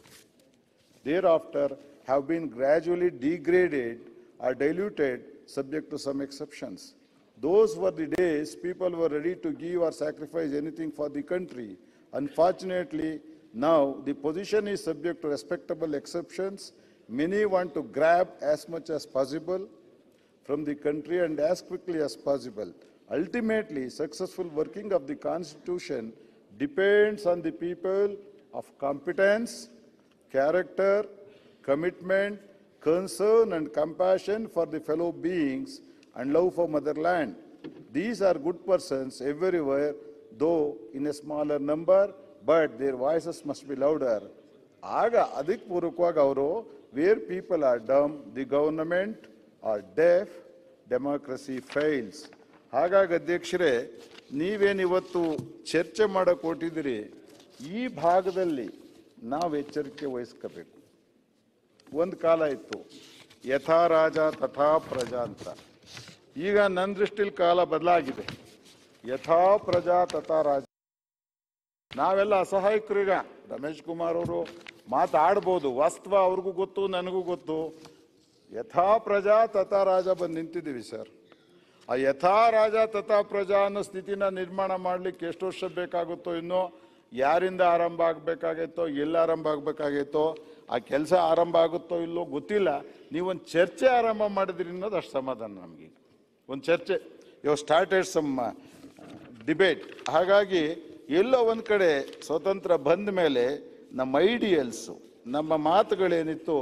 thereafter have been gradually degraded or diluted, subject to some exceptions. Those were the days people were ready to give or sacrifice anything for the country. Unfortunately, now the position is subject to respectable exceptions. Many want to grab as much as possible from the country and as quickly as possible. Ultimately, successful working of the Constitution depends on the people of competence, character, commitment, concern and compassion for the fellow beings and love for motherland. These are good persons everywhere, though in a smaller number, but their voices must be louder. ಆಗ ಅದಕ್ಕೆ ಪೂರ್ವಕವಾಗಿ ಅವರು where people are dumb the government are deaf democracy fails ಹಾಗಾಗಿ ಅಧ್ಯಕ್ಷರೇ ನೀವೇನಿವತ್ತು ಚರ್ಚೆ ಮಾಡಕ್ ಹೊರಟಿದ್ದೀರಿ ಈ ಭಾಗದಲ್ಲಿ ನಾವು ಎಚ್ಚರಿಕೆ ವಹಿಸ್ಕೋಬೇಕು ಒಂದು ಕಾಲ ಇತ್ತು ಯಥಾ ರಾಜ ತಥಾ ಪ್ರಜಾ ಅಂತ ಈಗ ನನ್ನ ದೃಷ್ಟಿಲಿ ಕಾಲ ಬದಲಾಗಿದೆ ಯಥಾ ಪ್ರಜಾ ತಥಾ ರಾಜ ನಾವೆಲ್ಲ ಅಸಹಾಯಕರೀಗ ರಮೇಶ್ ಕುಮಾರ್ ಅವರು ಮಾತಾಡ್ಬೋದು ವಾಸ್ತವ ಅವ್ರಿಗೂ ಗೊತ್ತು ನನಗೂ ಗೊತ್ತು ಯಥಾ ಪ್ರಜಾ ತಥಾ ರಾಜ ಬಂದು ನಿಂತಿದ್ದೀವಿ ಸರ್ ಆ ಯಥಾ ರಾಜ ತಥಾ ಪ್ರಜಾ ಅನ್ನೋ ಸ್ಥಿತಿನ ನಿರ್ಮಾಣ ಮಾಡ್ಲಿಕ್ಕೆ ಎಷ್ಟು ವರ್ಷ ಬೇಕಾಗುತ್ತೋ ಇನ್ನೂ ಯಾರಿಂದ ಆರಂಭ ಆಗ್ಬೇಕಾಗೈತೋ ಎಲ್ಲಿ ಆರಂಭ ಆಗ್ಬೇಕಾಗೈತೋ ಆ ಕೆಲಸ ಆರಂಭ ಆಗುತ್ತೋ ಇಲ್ಲೋ ಗೊತ್ತಿಲ್ಲ ನೀವೊಂದು ಚರ್ಚೆ ಆರಂಭ ಮಾಡಿದ್ರಿ ಅನ್ನೋದು ಅಷ್ಟು ಸಮಾಧಾನ ನಮಗೆ ಒಂದು ಚರ್ಚೆ ಯು ಸ್ಟಾರ್ಟೆಡ್ ಸಮ್ ಡಿಬೇಟ್ ಹಾಗಾಗಿ ಎಲ್ಲೋ ಒಂದು ಕಡೆ ಸ್ವತಂತ್ರ ಬಂದ ಮೇಲೆ ನಮ್ಮ ಐಡಿಯಲ್ಸು ನಮ್ಮ ಮಾತುಗಳೇನಿತ್ತು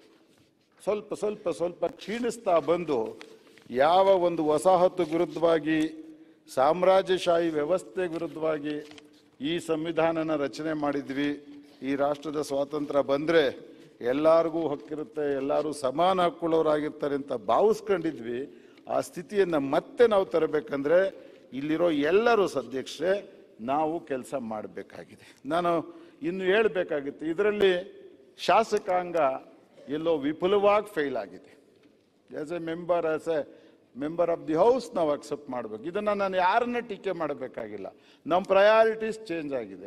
ಸ್ವಲ್ಪ ಸ್ವಲ್ಪ ಸ್ವಲ್ಪ ಕ್ಷೀಣಿಸ್ತಾ ಬಂದು ಯಾವ ಒಂದು ವಸಾಹತು ವಿರುದ್ಧವಾಗಿ ಸಾಮ್ರಾಜ್ಯಶಾಹಿ ವ್ಯವಸ್ಥೆ ವಿರುದ್ಧವಾಗಿ ಈ ಸಂವಿಧಾನನ ರಚನೆ ಮಾಡಿದ್ವಿ ಈ ರಾಷ್ಟ್ರದ ಸ್ವಾತಂತ್ರ್ಯ ಬಂದರೆ ಎಲ್ಲರಿಗೂ ಹಕ್ಕಿರುತ್ತೆ ಎಲ್ಲರೂ ಸಮಾನ ಹಕ್ಕುಳ್ಳವರಾಗಿರ್ತಾರೆ ಅಂತ ಭಾವಿಸ್ಕೊಂಡಿದ್ವಿ ಆ ಸ್ಥಿತಿಯನ್ನು ಮತ್ತೆ ನಾವು ತರಬೇಕಂದ್ರೆ ಇಲ್ಲಿರೋ ಎಲ್ಲರೂ ಸಧ್ಯಕ್ಷರೇ ನಾವು ಕೆಲಸ ಮಾಡಬೇಕಾಗಿದೆ ನಾನು ಇನ್ನು ಹೇಳಬೇಕಾಗಿತ್ತು ಇದರಲ್ಲಿ ಶಾಸಕಾಂಗ ಎಲ್ಲೋ ವಿಪುಲವಾಗಿ ಫೇಲ್ ಆಗಿದೆ as a member as a member of the house ನಾವು ಅಕ್ಸೆಪ್ಟ್ ಮಾಡಬೇಕು ಇದನ್ನು ನಾನು ಯಾರನ್ನ ಟೀಕೆ ಮಾಡಬೇಕಾಗಿಲ್ಲ ನಮ್ಮ ಪ್ರಯಾರಿಟೀಸ್ ಚೇಂಜ್ ಆಗಿದೆ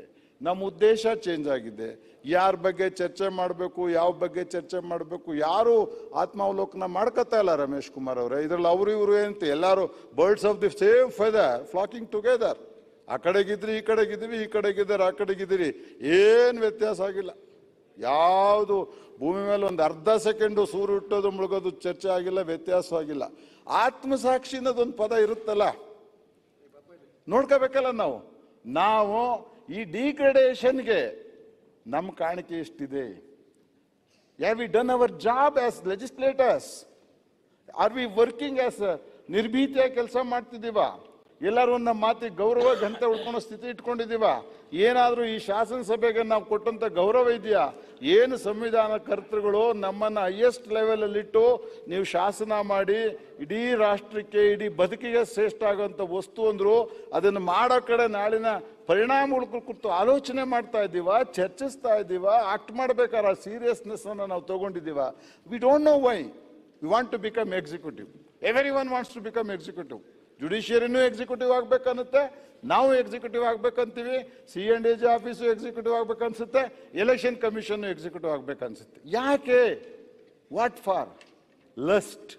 ನಮ್ಮ ಉದ್ದೇಶ ಚೇಂಜ್ ಆಗಿದೆ ಯಾರ ಬಗ್ಗೆ ಚರ್ಚೆ ಮಾಡಬೇಕು ಯಾವ ಬಗ್ಗೆ ಚರ್ಚೆ ಮಾಡಬೇಕು ಯಾರು ಆತ್ಮಾವಲೋಕನ ಮಾಡ್ಕೊತಾ ಇಲ್ಲ ರಮೇಶ್ ಕುಮಾರ್ ಅವರೇ ಇದ್ರಲ್ಲಿ ಅವರು ಇವರು ಏನಂತ ಎಲ್ಲರೂ birds of the same feather flocking together ಆ ಕಡೆಗಿದ್ರಿ ಈ ಕಡೆಗಿದ್ದೀವಿ ಈ ಕಡೆಗಿದ್ದಾರೆ ಆ ಕಡೆಗಿದ್ದೀರಿ ಏನು ವ್ಯತ್ಯಾಸ ಆಗಿಲ್ಲ ಯಾವುದು ಭೂಮಿ ಮೇಲೆ ಒಂದು ಅರ್ಧ ಸೆಕೆಂಡು ಸೂರ್ಯ ಹುಟ್ಟೋದು ಮುಳುಗೋದು ಚರ್ಚೆ ಆಗಿಲ್ಲ ವ್ಯತ್ಯಾಸ ಆಗಿಲ್ಲ ಆತ್ಮಸಾಕ್ಷಿ ಅನ್ನೋದೊಂದು ಪದ ಇರುತ್ತಲ್ಲ ನೋಡ್ಕೋಬೇಕಲ್ಲ ನಾವು ನಾವು ಈ ಡಿಗ್ರೇಡೇಷನ್ಗೆ ನಮ್ಮ ಕಾಣಿಕೆ ಎಷ್ಟಿದೆ have we done our job as legislators are we working as ನಿರ್ಭೀತಿಯಾಗಿ ಕೆಲಸ ಮಾಡ್ತಿದ್ದೀವ ಎಲ್ಲರೂ ನಮ್ಮ ಮಾತಿಗೆ ಗೌರವ ಗಂಟೆ ಉಳ್ಕೊಳ್ಳೋ ಸ್ಥಿತಿ ಇಟ್ಕೊಂಡಿದ್ದೀವ ಏನಾದರೂ ಈ ಶಾಸನಸಭೆಗೆ ನಾವು ಕೊಟ್ಟಂತ ಗೌರವ ಇದೆಯಾ ಏನು ಸಂವಿಧಾನ ಕರ್ತೃಗಳು ನಮ್ಮನ್ನ ಹೈಯೆಸ್ಟ್ ಲೆವೆಲಲ್ಲಿಟ್ಟು ನೀವು ಶಾಸನ ಮಾಡಿ ಇಡೀ ರಾಷ್ಟ್ರಕ್ಕೆ ಇಡೀ ಬದುಕಿಗೆ ಶ್ರೇಷ್ಠ ಆಗುವಂಥ ವಸ್ತು ಅಂದ್ರು ಅದನ್ನು ಮಾಡೋ ಕಡೆ ನಾಳಿನ ಪರಿಣಾಮಗಳ ಕುರಿತು ಆಲೋಚನೆ ಮಾಡ್ತಾ ಇದ್ದೀವ ಚರ್ಚಿಸ್ತಾ ಇದ್ದೀವ ಆಕ್ಟ್ ಮಾಡ್ಬೇಕಾದ್ರೆ ಸೀರಿಯಸ್ನೆಸ್ ಅನ್ನ ನಾವು ತಗೊಂಡಿದ್ದೀವ we don't know why we want to become executive every one wants to become executive ಜುಡಿಷಿಯರಿನೂ ಎಕ್ಸಿಕ್ಯೂಟಿವ್ ಆಗ್ಬೇಕನ್ನುತ್ತೆ ನಾವು ಎಕ್ಸಿಕ್ಯೂಟಿವ್ ಆಗ್ಬೇಕಂತೀವಿ C and A G office executive ಆಗ್ಬೇಕನ್ಸುತ್ತೆ ಎಲೆಕ್ಷನ್ ಕಮಿಷನ್ ಎಕ್ಸಿಕ್ಯೂಟಿವ್ ಆಗ್ಬೇಕನ್ಸುತ್ತೆ ಯಾಕೆ what for lust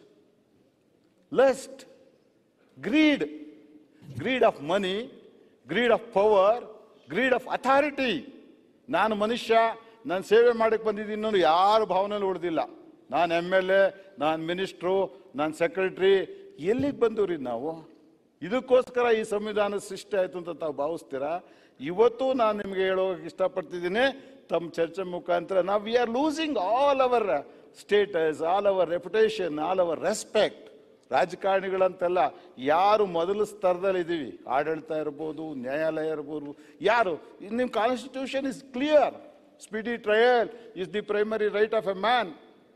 lust greed greed of money greed of power greed of authority ನಾನು ಮನುಷ್ಯ ನಾನು ಸೇವೆ ಮಾಡಕ್ಕೆ ಬಂದಿದ್ದೀನಿ ಅನ್ನೋ ಯಾರ ಭಾವನೆಯಲ್ಲಿ ಉಳಿದಿಲ್ಲ ನಾನು ಎಮ್ ಎಲ್ ಎ ನಾನು ಮಿನಿಸ್ಟ್ರು ನಾನು ಸೆಕ್ರೆಟ್ರಿ ಎಲ್ಲಿಗೆ ಬಂದವ್ರಿ ನಾವು ಇದಕ್ಕೋಸ್ಕರ ಈ ಸಂವಿಧಾನ ಸೃಷ್ಟಿ ಆಯ್ತು ಅಂತ ತಾವು ಭಾವಿಸ್ತೀರಾ ಇವತ್ತು ನಾನು ನಿಮಗೆ ಹೇಳೋಕೆ ಇಷ್ಟಪಡ್ತಿದ್ದೀನಿ ತಮ್ಮ ಚರ್ಚೆ ಮುಖಾಂತರ ನಾವು we are losing all our status all our reputation all our respect ರಾಜಕಾರಣಿಗಳಂತೆಲ್ಲ ಯಾರು ಮೊದಲ ಸ್ತರದಲ್ಲಿ ಇದ್ದೀವಿ ಆಡಳಿತ ಇರ್ಬೋದು ನ್ಯಾಯಾಲಯ ಇರ್ಬೋದು ಯಾರು ನಿಮ್ಮ constitution is clear speedy trial is the primary right of a man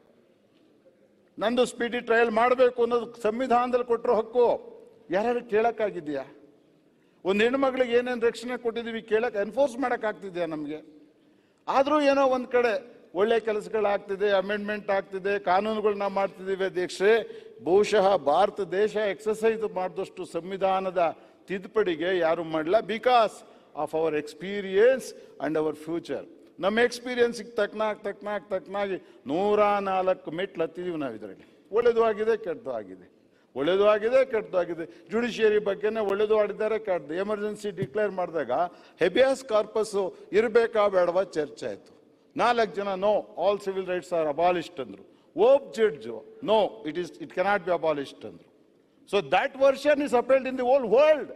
ನಂದು ಸ್ಪೀಡಿ ಟ್ರಯಲ್ ಮಾಡಬೇಕು ಅನ್ನೋದು ಸಂವಿಧಾನದಲ್ಲಿ ಕೊಟ್ಟಿರೋ ಹಕ್ಕು ಯಾರು ಕೇಳಕ್ಕಾಗಿದೆಯಾ ಒಂದು ಹೆಣ್ಮಗಳಿಗೆ ಏನೇನು ರಕ್ಷಣೆ ಕೊಟ್ಟಿದ್ದೀವಿ ಕೇಳಕ್ ಎನ್ಫೋರ್ಸ್ ಮಾಡೋಕ್ಕಾಗ್ತಿದೆಯಾ ನಮಗೆ ಆದರೂ ಏನೋ ಒಂದು ಕಡೆ ಒಳ್ಳೆ ಕೆಲಸಗಳಾಗ್ತಿದೆ ಅಮೆಂಡ್ಮೆಂಟ್ ಆಗ್ತಿದೆ ಕಾನೂನುಗಳನ್ನ ಮಾಡ್ತಿದ್ದೀವಿ ಅಧ್ಯಕ್ಷರೇ ಬಹುಶಃ ಭಾರತ ದೇಶ ಎಕ್ಸಸೈಸ್ ಮಾಡಿದಷ್ಟು ಸಂವಿಧಾನದ ತಿದ್ದುಪಡಿಗೆ ಯಾರು ಮಾಡಲ್ಲ because of our experience and our future ನಮ್ಮ ಎಕ್ಸ್ಪೀರಿಯನ್ಸಿಗೆ ತಕ್ಕನಾಗಿ ತಕ್ಕನಾಗಿ ತಕ್ಕನಾಗಿ ನೂರ ನಾಲ್ಕು ಮೆಟ್ಲು ಹತ್ತಿದೀವಿ ನಾವು ಇದರಲ್ಲಿ ಒಳ್ಳೇದು ಆಗಿದೆ ಕೆಟ್ಟದ್ದು ಆಗಿದೆ ಒಳ್ಳೇದು ಆಗಿದೆ ಕೆಟ್ಟದ್ದು ಆಗಿದೆ ಜುಡಿಷಿಯರಿ ಬಗ್ಗೆನೇ ಒಳ್ಳೇದು ಆಡಿದ್ದಾರೆ ಕೆಟ್ಟದ್ದು ಎಮರ್ಜೆನ್ಸಿ ಡಿಕ್ಲೇರ್ ಮಾಡಿದಾಗ ಹೆಬಿಯಾಸ್ ಕಾರ್ಪಸ್ ಇರಬೇಕಾ ಬೇಡವಾ ಚರ್ಚೆ ಆಯಿತು ನಾಲ್ಕು ಜನ no all civil rights are abolished ಅಂದ್ರು ಓಪ್ judge no it is it cannot be abolished ಅಂದ್ರು so that version is appealed in the old world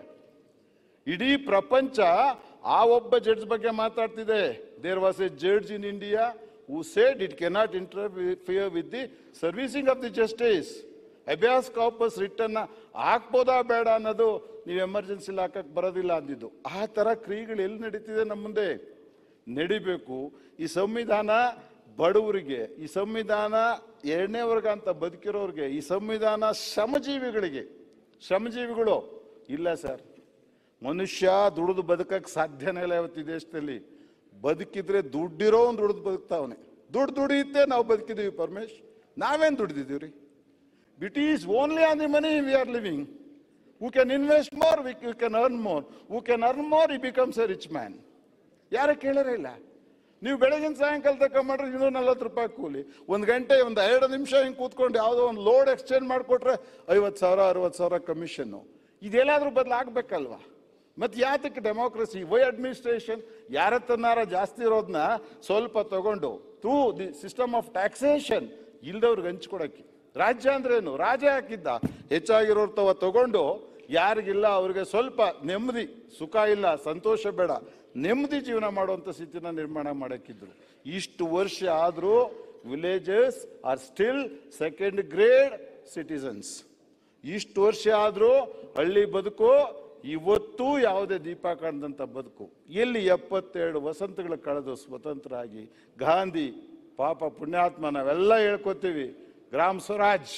ಇಡೀ ಪ್ರಪಂಚ ಆ ಒಬ್ಬ ಜಡ್ಜ್ ಬಗ್ಗೆ ಮಾತಾಡ್ತಿದೆ there was a judge in India who said it cannot interfere with the servicing of the justice habeas corpus return ಹಾಕ್ಬೋದಾ ಬೇಡ ಅನ್ನೋದು ನೀವು ಎಮರ್ಜೆನ್ಸಿ ಹಾಕಕ್ ಬರೋದಿಲ್ಲ ಅಂದಿದ್ದು ಆ ತರ ಕ್ರಿಯೆಗಳು ಎಲ್ಲಿ ನಡೀತಿದೆ ನಮ್ಮ ಮುಂದೆ ನಡಿಬೇಕು ಈ ಸಂವಿಧಾನ ಬಡವರಿಗೆ ಈ ಸಂವಿಧಾನ ಎರಡನೇ ವರ್ಗ ಅಂತ ಬದುಕಿರೋರಿಗೆ ಈ ಸಂವಿಧಾನ ಶ್ರಮಜೀವಿಗಳಿಗೆ ಶ್ರಮಜೀವಿಗಳು ಇಲ್ಲ ಸರ್ ಮನುಷ್ಯ ದುಡಿದು ಬದುಕಕ್ಕೆ ಸಾಧ್ಯನೇ ಇಲ್ಲ ಇವತ್ತು ಈ ದೇಶದಲ್ಲಿ ಬದುಕಿದ್ರೆ ದುಡ್ಡಿರೋ ಒಂದು ದುಡಿದು ಬದುಕ್ತಾವನೆ ದುಡ್ಡು ದುಡಿಯುತ್ತೆ ನಾವು ಬದುಕಿದೀವಿ ಪರಮೇಶ್ ನಾವೇನು ದುಡಿದಿದ್ದೀವಿ ರೀ it is only on the money we are living who can invest more we can earn more who can earn more he becomes a rich man ಯಾರು ಕೇಳರೇ ಇಲ್ಲ ನೀವು ಬೆಳಗಿನ ಸಾಯಂಕಾಲ ತಕ್ಕ ಮಾಡ್ರೆ ಇನ್ನೂರ ನಲ್ವತ್ತು ರೂಪಾಯಿ ಕೂಲಿ ಒಂದು ಗಂಟೆ ಒಂದು ಎರಡು ನಿಮಿಷ ಹಿಂಗೆ ಕೂತ್ಕೊಂಡು ಯಾವುದೋ ಒಂದು ಲೋಡ್ ಎಕ್ಸ್ಚೇಂಜ್ ಮಾಡಿಕೊಟ್ರೆ ಐವತ್ತು ಸಾವಿರ ಅರವತ್ತು ಸಾವಿರ ಕಮಿಷನ್ನು ಇದೆಲ್ಲಾದ್ರೂ ಬದಲಾಗಬೇಕಲ್ವಾ ಮತ್ತೆ ಯಾತಕ್ಕೆ ಡೆಮೋಕ್ರಸಿ ವೈ ಅಡ್ಮಿನಿಸ್ಟ್ರೇಷನ್ ಯಾರ ಹತ್ರನಾರ ಜಾಸ್ತಿ ಇರೋದನ್ನ ಸ್ವಲ್ಪ ತಗೊಂಡು through the system of taxation ಇಲ್ದವ್ರಿಗೆ ಹಂಚ್ಕೊಡಕ್ಕೆ ರಾಜ್ಯ ಅಂದ್ರೇನು ರಾಜ ಹಾಕಿದ್ದ ಹೆಚ್ಚಾಗಿರೋರ್ ತವ ತಗೊಂಡು ಯಾರಿಗಿಲ್ಲ ಅವ್ರಿಗೆ ಸ್ವಲ್ಪ ನೆಮ್ಮದಿ ಸುಖ ಇಲ್ಲ ಸಂತೋಷ ಬೇಡ ನೆಮ್ಮದಿ ಜೀವನ ಮಾಡುವಂತ ಸ್ಥಿತಿನ ನಿರ್ಮಾಣ ಮಾಡಕ್ಕಿದ್ರು ಇಷ್ಟು ವರ್ಷ ಆದರೂ villages are still second grade citizens ಇಷ್ಟು ವರ್ಷ ಆದರೂ ಹಳ್ಳಿ ಬದುಕು ಇವತ್ತೂ ಯಾವುದೇ ದೀಪ ಕಾಣದಂತ ಬದುಕು ಎಲ್ಲಿ ಎಪ್ಪತ್ತೆರಡು ವಸಂತಗಳು ಕಳೆದು ಸ್ವತಂತ್ರ ಆಗಿ ಗಾಂಧಿ ಪಾಪ ಪುಣ್ಯಾತ್ಮ ನಾವೆಲ್ಲ ಹೇಳ್ಕೊತೀವಿ ಗ್ರಾಮ್ ಸ್ವರಾಜ್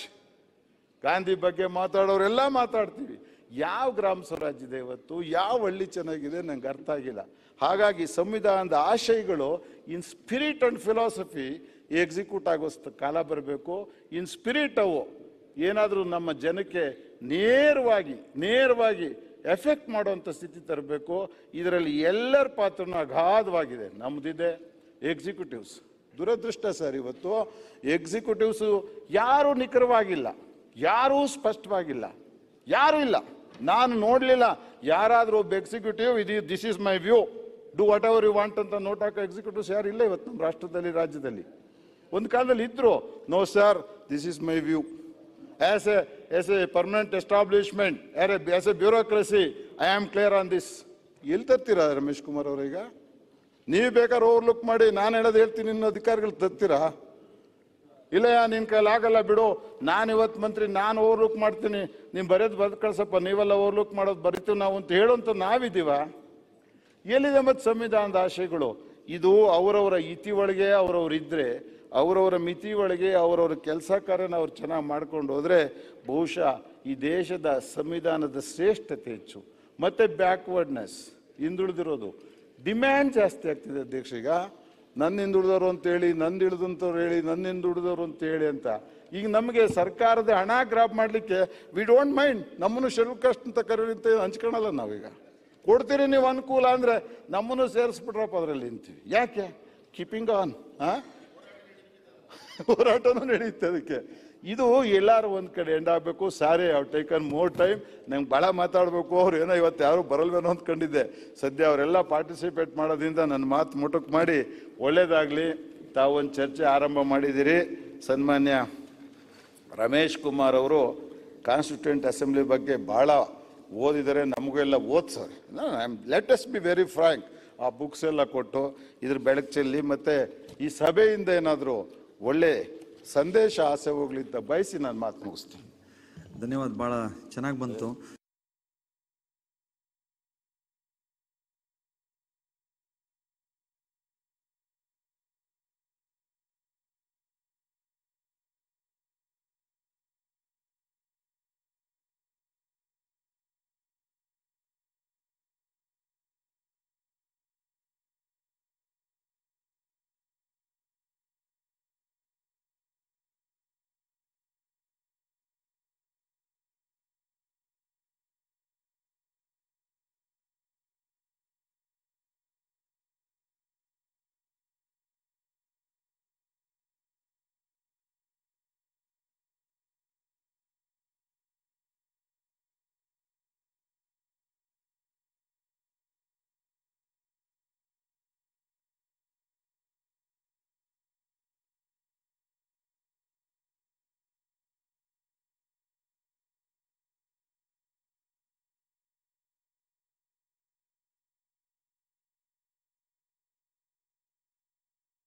ಗಾಂಧಿ ಬಗ್ಗೆ ಮಾತಾಡೋರೆಲ್ಲ ಮಾತಾಡ್ತೀವಿ ಯಾವ ಗ್ರಾಮ ಸ್ವರಾಜ್ ಇದೆ ಇವತ್ತು ಯಾವ ಹಳ್ಳಿ ಚೆನ್ನಾಗಿದೆ ನಂಗೆ ಅರ್ಥ ಆಗಿಲ್ಲ ಹಾಗಾಗಿ ಸಂವಿಧಾನದ ಆಶಯಗಳು in spirit and philosophy execute ಆಗೋ ಸ್ಟ್- ಕಾಲ ಬರಬೇಕು ಇನ್ ಸ್ಪಿರಿಟ್ ಅವು ಏನಾದರೂ ನಮ್ಮ ಜನಕ್ಕೆ ನೇರವಾಗಿ ನೇರವಾಗಿ ಎಫೆಕ್ಟ್ ಮಾಡುವಂಥ ಸ್ಥಿತಿ ತರಬೇಕು ಇದರಲ್ಲಿ ಎಲ್ಲರ ಪಾತ್ರನೂ ಅಗಾಧವಾಗಿದೆ ನಮ್ದಿದೆ ಎಕ್ಸಿಕ್ಯೂಟಿವ್ಸ್ ದುರದೃಷ್ಟ ಸರ್ ಇವತ್ತು ಎಕ್ಸಿಕ್ಯೂಟಿವ್ಸು ಯಾರೂ ನಿಖರವಾಗಿಲ್ಲ ಯಾರೂ ಸ್ಪಷ್ಟವಾಗಿಲ್ಲ ಯಾರೂ ಇಲ್ಲ ನಾನು ನೋಡಲಿಲ್ಲ ಯಾರಾದರೂ ಒಬ್ಬ ಎಕ್ಸಿಕ್ಯೂಟಿವ್ ಇದು this is my view do whatever you want ಅಂತ ನೋಟ್ ಹಾಕೋ ಎಕ್ಸಿಕ್ಯೂಟಿವ್ಸ್ ಯಾರು ಇಲ್ಲ ಇವತ್ತು ನಮ್ಮ ರಾಷ್ಟ್ರದಲ್ಲಿ ರಾಜ್ಯದಲ್ಲಿ ಒಂದು ಕಾಲದಲ್ಲಿ ಇದ್ರು no sir this is my view as a as a permanent establishment as a bureaucracy I am clear on this ಎಲ್ಲಿ ತರ್ತೀರಾ ರಮೇಶ್ ಕುಮಾರ್ ಅವರೀಗ ನೀವು ಬೇಕಾದ್ರೆ ಓವರ್ಲುಕ್ ಮಾಡಿ ನಾನು ಹೇಳೋದು ಹೇಳ್ತೀನಿ ಇನ್ನು ಅಧಿಕಾರಿಗಳು ತರ್ತೀರಾ ಇಲ್ಲ ನಿನ್ ಕೈಲಿ ಆಗಲ್ಲ ಬಿಡು ನಾನು ಇವತ್ತು ಮಂತ್ರಿ ನಾನು ಓವರ್ಲುಕ್ ಮಾಡ್ತೀನಿ ನೀವು ಬರೆಯೋದು ಬದ್ ಕಳ್ಸಪ್ಪ ನೀವೆಲ್ಲ ಓವರ್ಲುಕ್ ಮಾಡೋದು ಬರಿತೀವಿ ನಾವು ಅಂತ ಹೇಳುವಂತ ನಾವಿದ್ದೀವ ಎಲ್ಲಿದೆ ಮತ್ತೆ ಸಂವಿಧಾನದ ಆಶಯಗಳು ಇದು ಅವರವರ ಇತಿ ಒಳಗೆ ಅವರವ್ರು ಇದ್ರೆ ಅವರವರ ಮಿತಿ ಒಳಗೆ ಅವರವರ ಕೆಲಸ ಕಾರ್ಯನ ಅವ್ರು ಚೆನ್ನಾಗಿ ಮಾಡ್ಕೊಂಡು ಹೋದ್ರೆ ಬಹುಶಃ ಈ ದೇಶದ ಸಂವಿಧಾನದ ಶ್ರೇಷ್ಠತೆ ಹೆಚ್ಚು ಮತ್ತೆ ಬ್ಯಾಕ್ವರ್ಡ್ನೆಸ್ ಹಿಂದುಳಿದಿರೋದು ಡಿಮ್ಯಾಂಡ್ ಜಾಸ್ತಿ ಆಗ್ತಿದೆ ಅಧ್ಯಕ್ಷ ಈಗ ನನ್ನ ಹಿಂದುಳಿದವರು ಅಂತೇಳಿ ನಂದು ಹಿಡಿದಂಥವ್ರು ಹೇಳಿ ನನ್ನ ಹಿಂದುಳಿದವರು ಅಂತ ಹೇಳಿ ಅಂತ ಈಗ ನಮಗೆ ಸರ್ಕಾರದ ಹಣ ಗ್ರಾಪ್ ಮಾಡಲಿಕ್ಕೆ ವಿ ಡೋಂಟ್ ಮೈಂಡ್ ನಮ್ಮನ್ನು ಶೆಡ್ಯೂಲ್ ಕಾಸ್ಟ್ ಅಂತ ಕರೀಲಿಂತ ಹಂಚ್ಕೊಳಲ್ಲ ನಾವೀಗ ಕೊಡ್ತೀರಿ ನೀವು ಅನುಕೂಲ ಅಂದ್ರೆ ನಮ್ಮನ್ನು ಸೇರಿಸ್ಬಿಟ್ರಪ್ಪ ಅದರಲ್ಲಿ ಅಂತೀವಿ ಯಾಕೆ ಕೀಪಿಂಗ್ ಆನ್ ಹಾ ಹೋರಾಟನೂ ನಡೆಯುತ್ತೆ ಅದಕ್ಕೆ ಇದು ಎಲ್ಲಾರು ಒಂದ್ ಕಡೆ ಎಂಡ್ ಆಗ್ಬೇಕು ಸಾರಿ ಅವ್ರು ಟೇಕನ್ ಮೋರ್ ಟೈಮ್ ನಂಗೆ ಭಾಳ ಮಾತಾಡಬೇಕು ಅವ್ರು ಏನೋ ಇವತ್ತು ಯಾರು ಬರಲ್ವೇನೋ ಅಂದ್ಕೊಂಡಿದ್ದೆ ಸದ್ಯ ಅವರೆಲ್ಲ ಪಾರ್ಟಿಸಿಪೇಟ್ ಮಾಡೋದ್ರಿಂದ ನನ್ನ ಮಾತು ಮುಟುಕ್ ಮಾಡಿ ಒಳ್ಳೇದಾಗ್ಲಿ ತಾವೊಂದು ಚರ್ಚೆ ಆರಂಭ ಮಾಡಿದ್ದೀರಿ ಸನ್ಮಾನ್ಯ ರಮೇಶ್ ಕುಮಾರ್ ಅವರು ಕಾನ್ಸ್ಟಿಟ್ಯೂಂಟ್ ಅಸೆಂಬ್ಲಿ ಬಗ್ಗೆ ಭಾಳ ಓದಿದರೆ ನಮಗೆಲ್ಲ ಓದ್ಸೋರಿ let us be very frank ಆ ಬುಕ್ಸ್ ಎಲ್ಲ ಕೊಟ್ಟು ಇದ್ರ ಬೆಳಕು ಚೆಲ್ಲಿ ಮತ್ತೆ ಈ ಸಭೆಯಿಂದ ಏನಾದರೂ ಒಳ್ಳೆ ಸಂದೇಶ ಆಸೆ ಹೋಗ್ಲಿ ಅಂತ ಬಯಸಿ ನಾನು ಮಾತು ಮುಗಿಸ್ತೀನಿ ಧನ್ಯವಾದ ಭಾಳ ಚೆನ್ನಾಗಿ ಬಂತು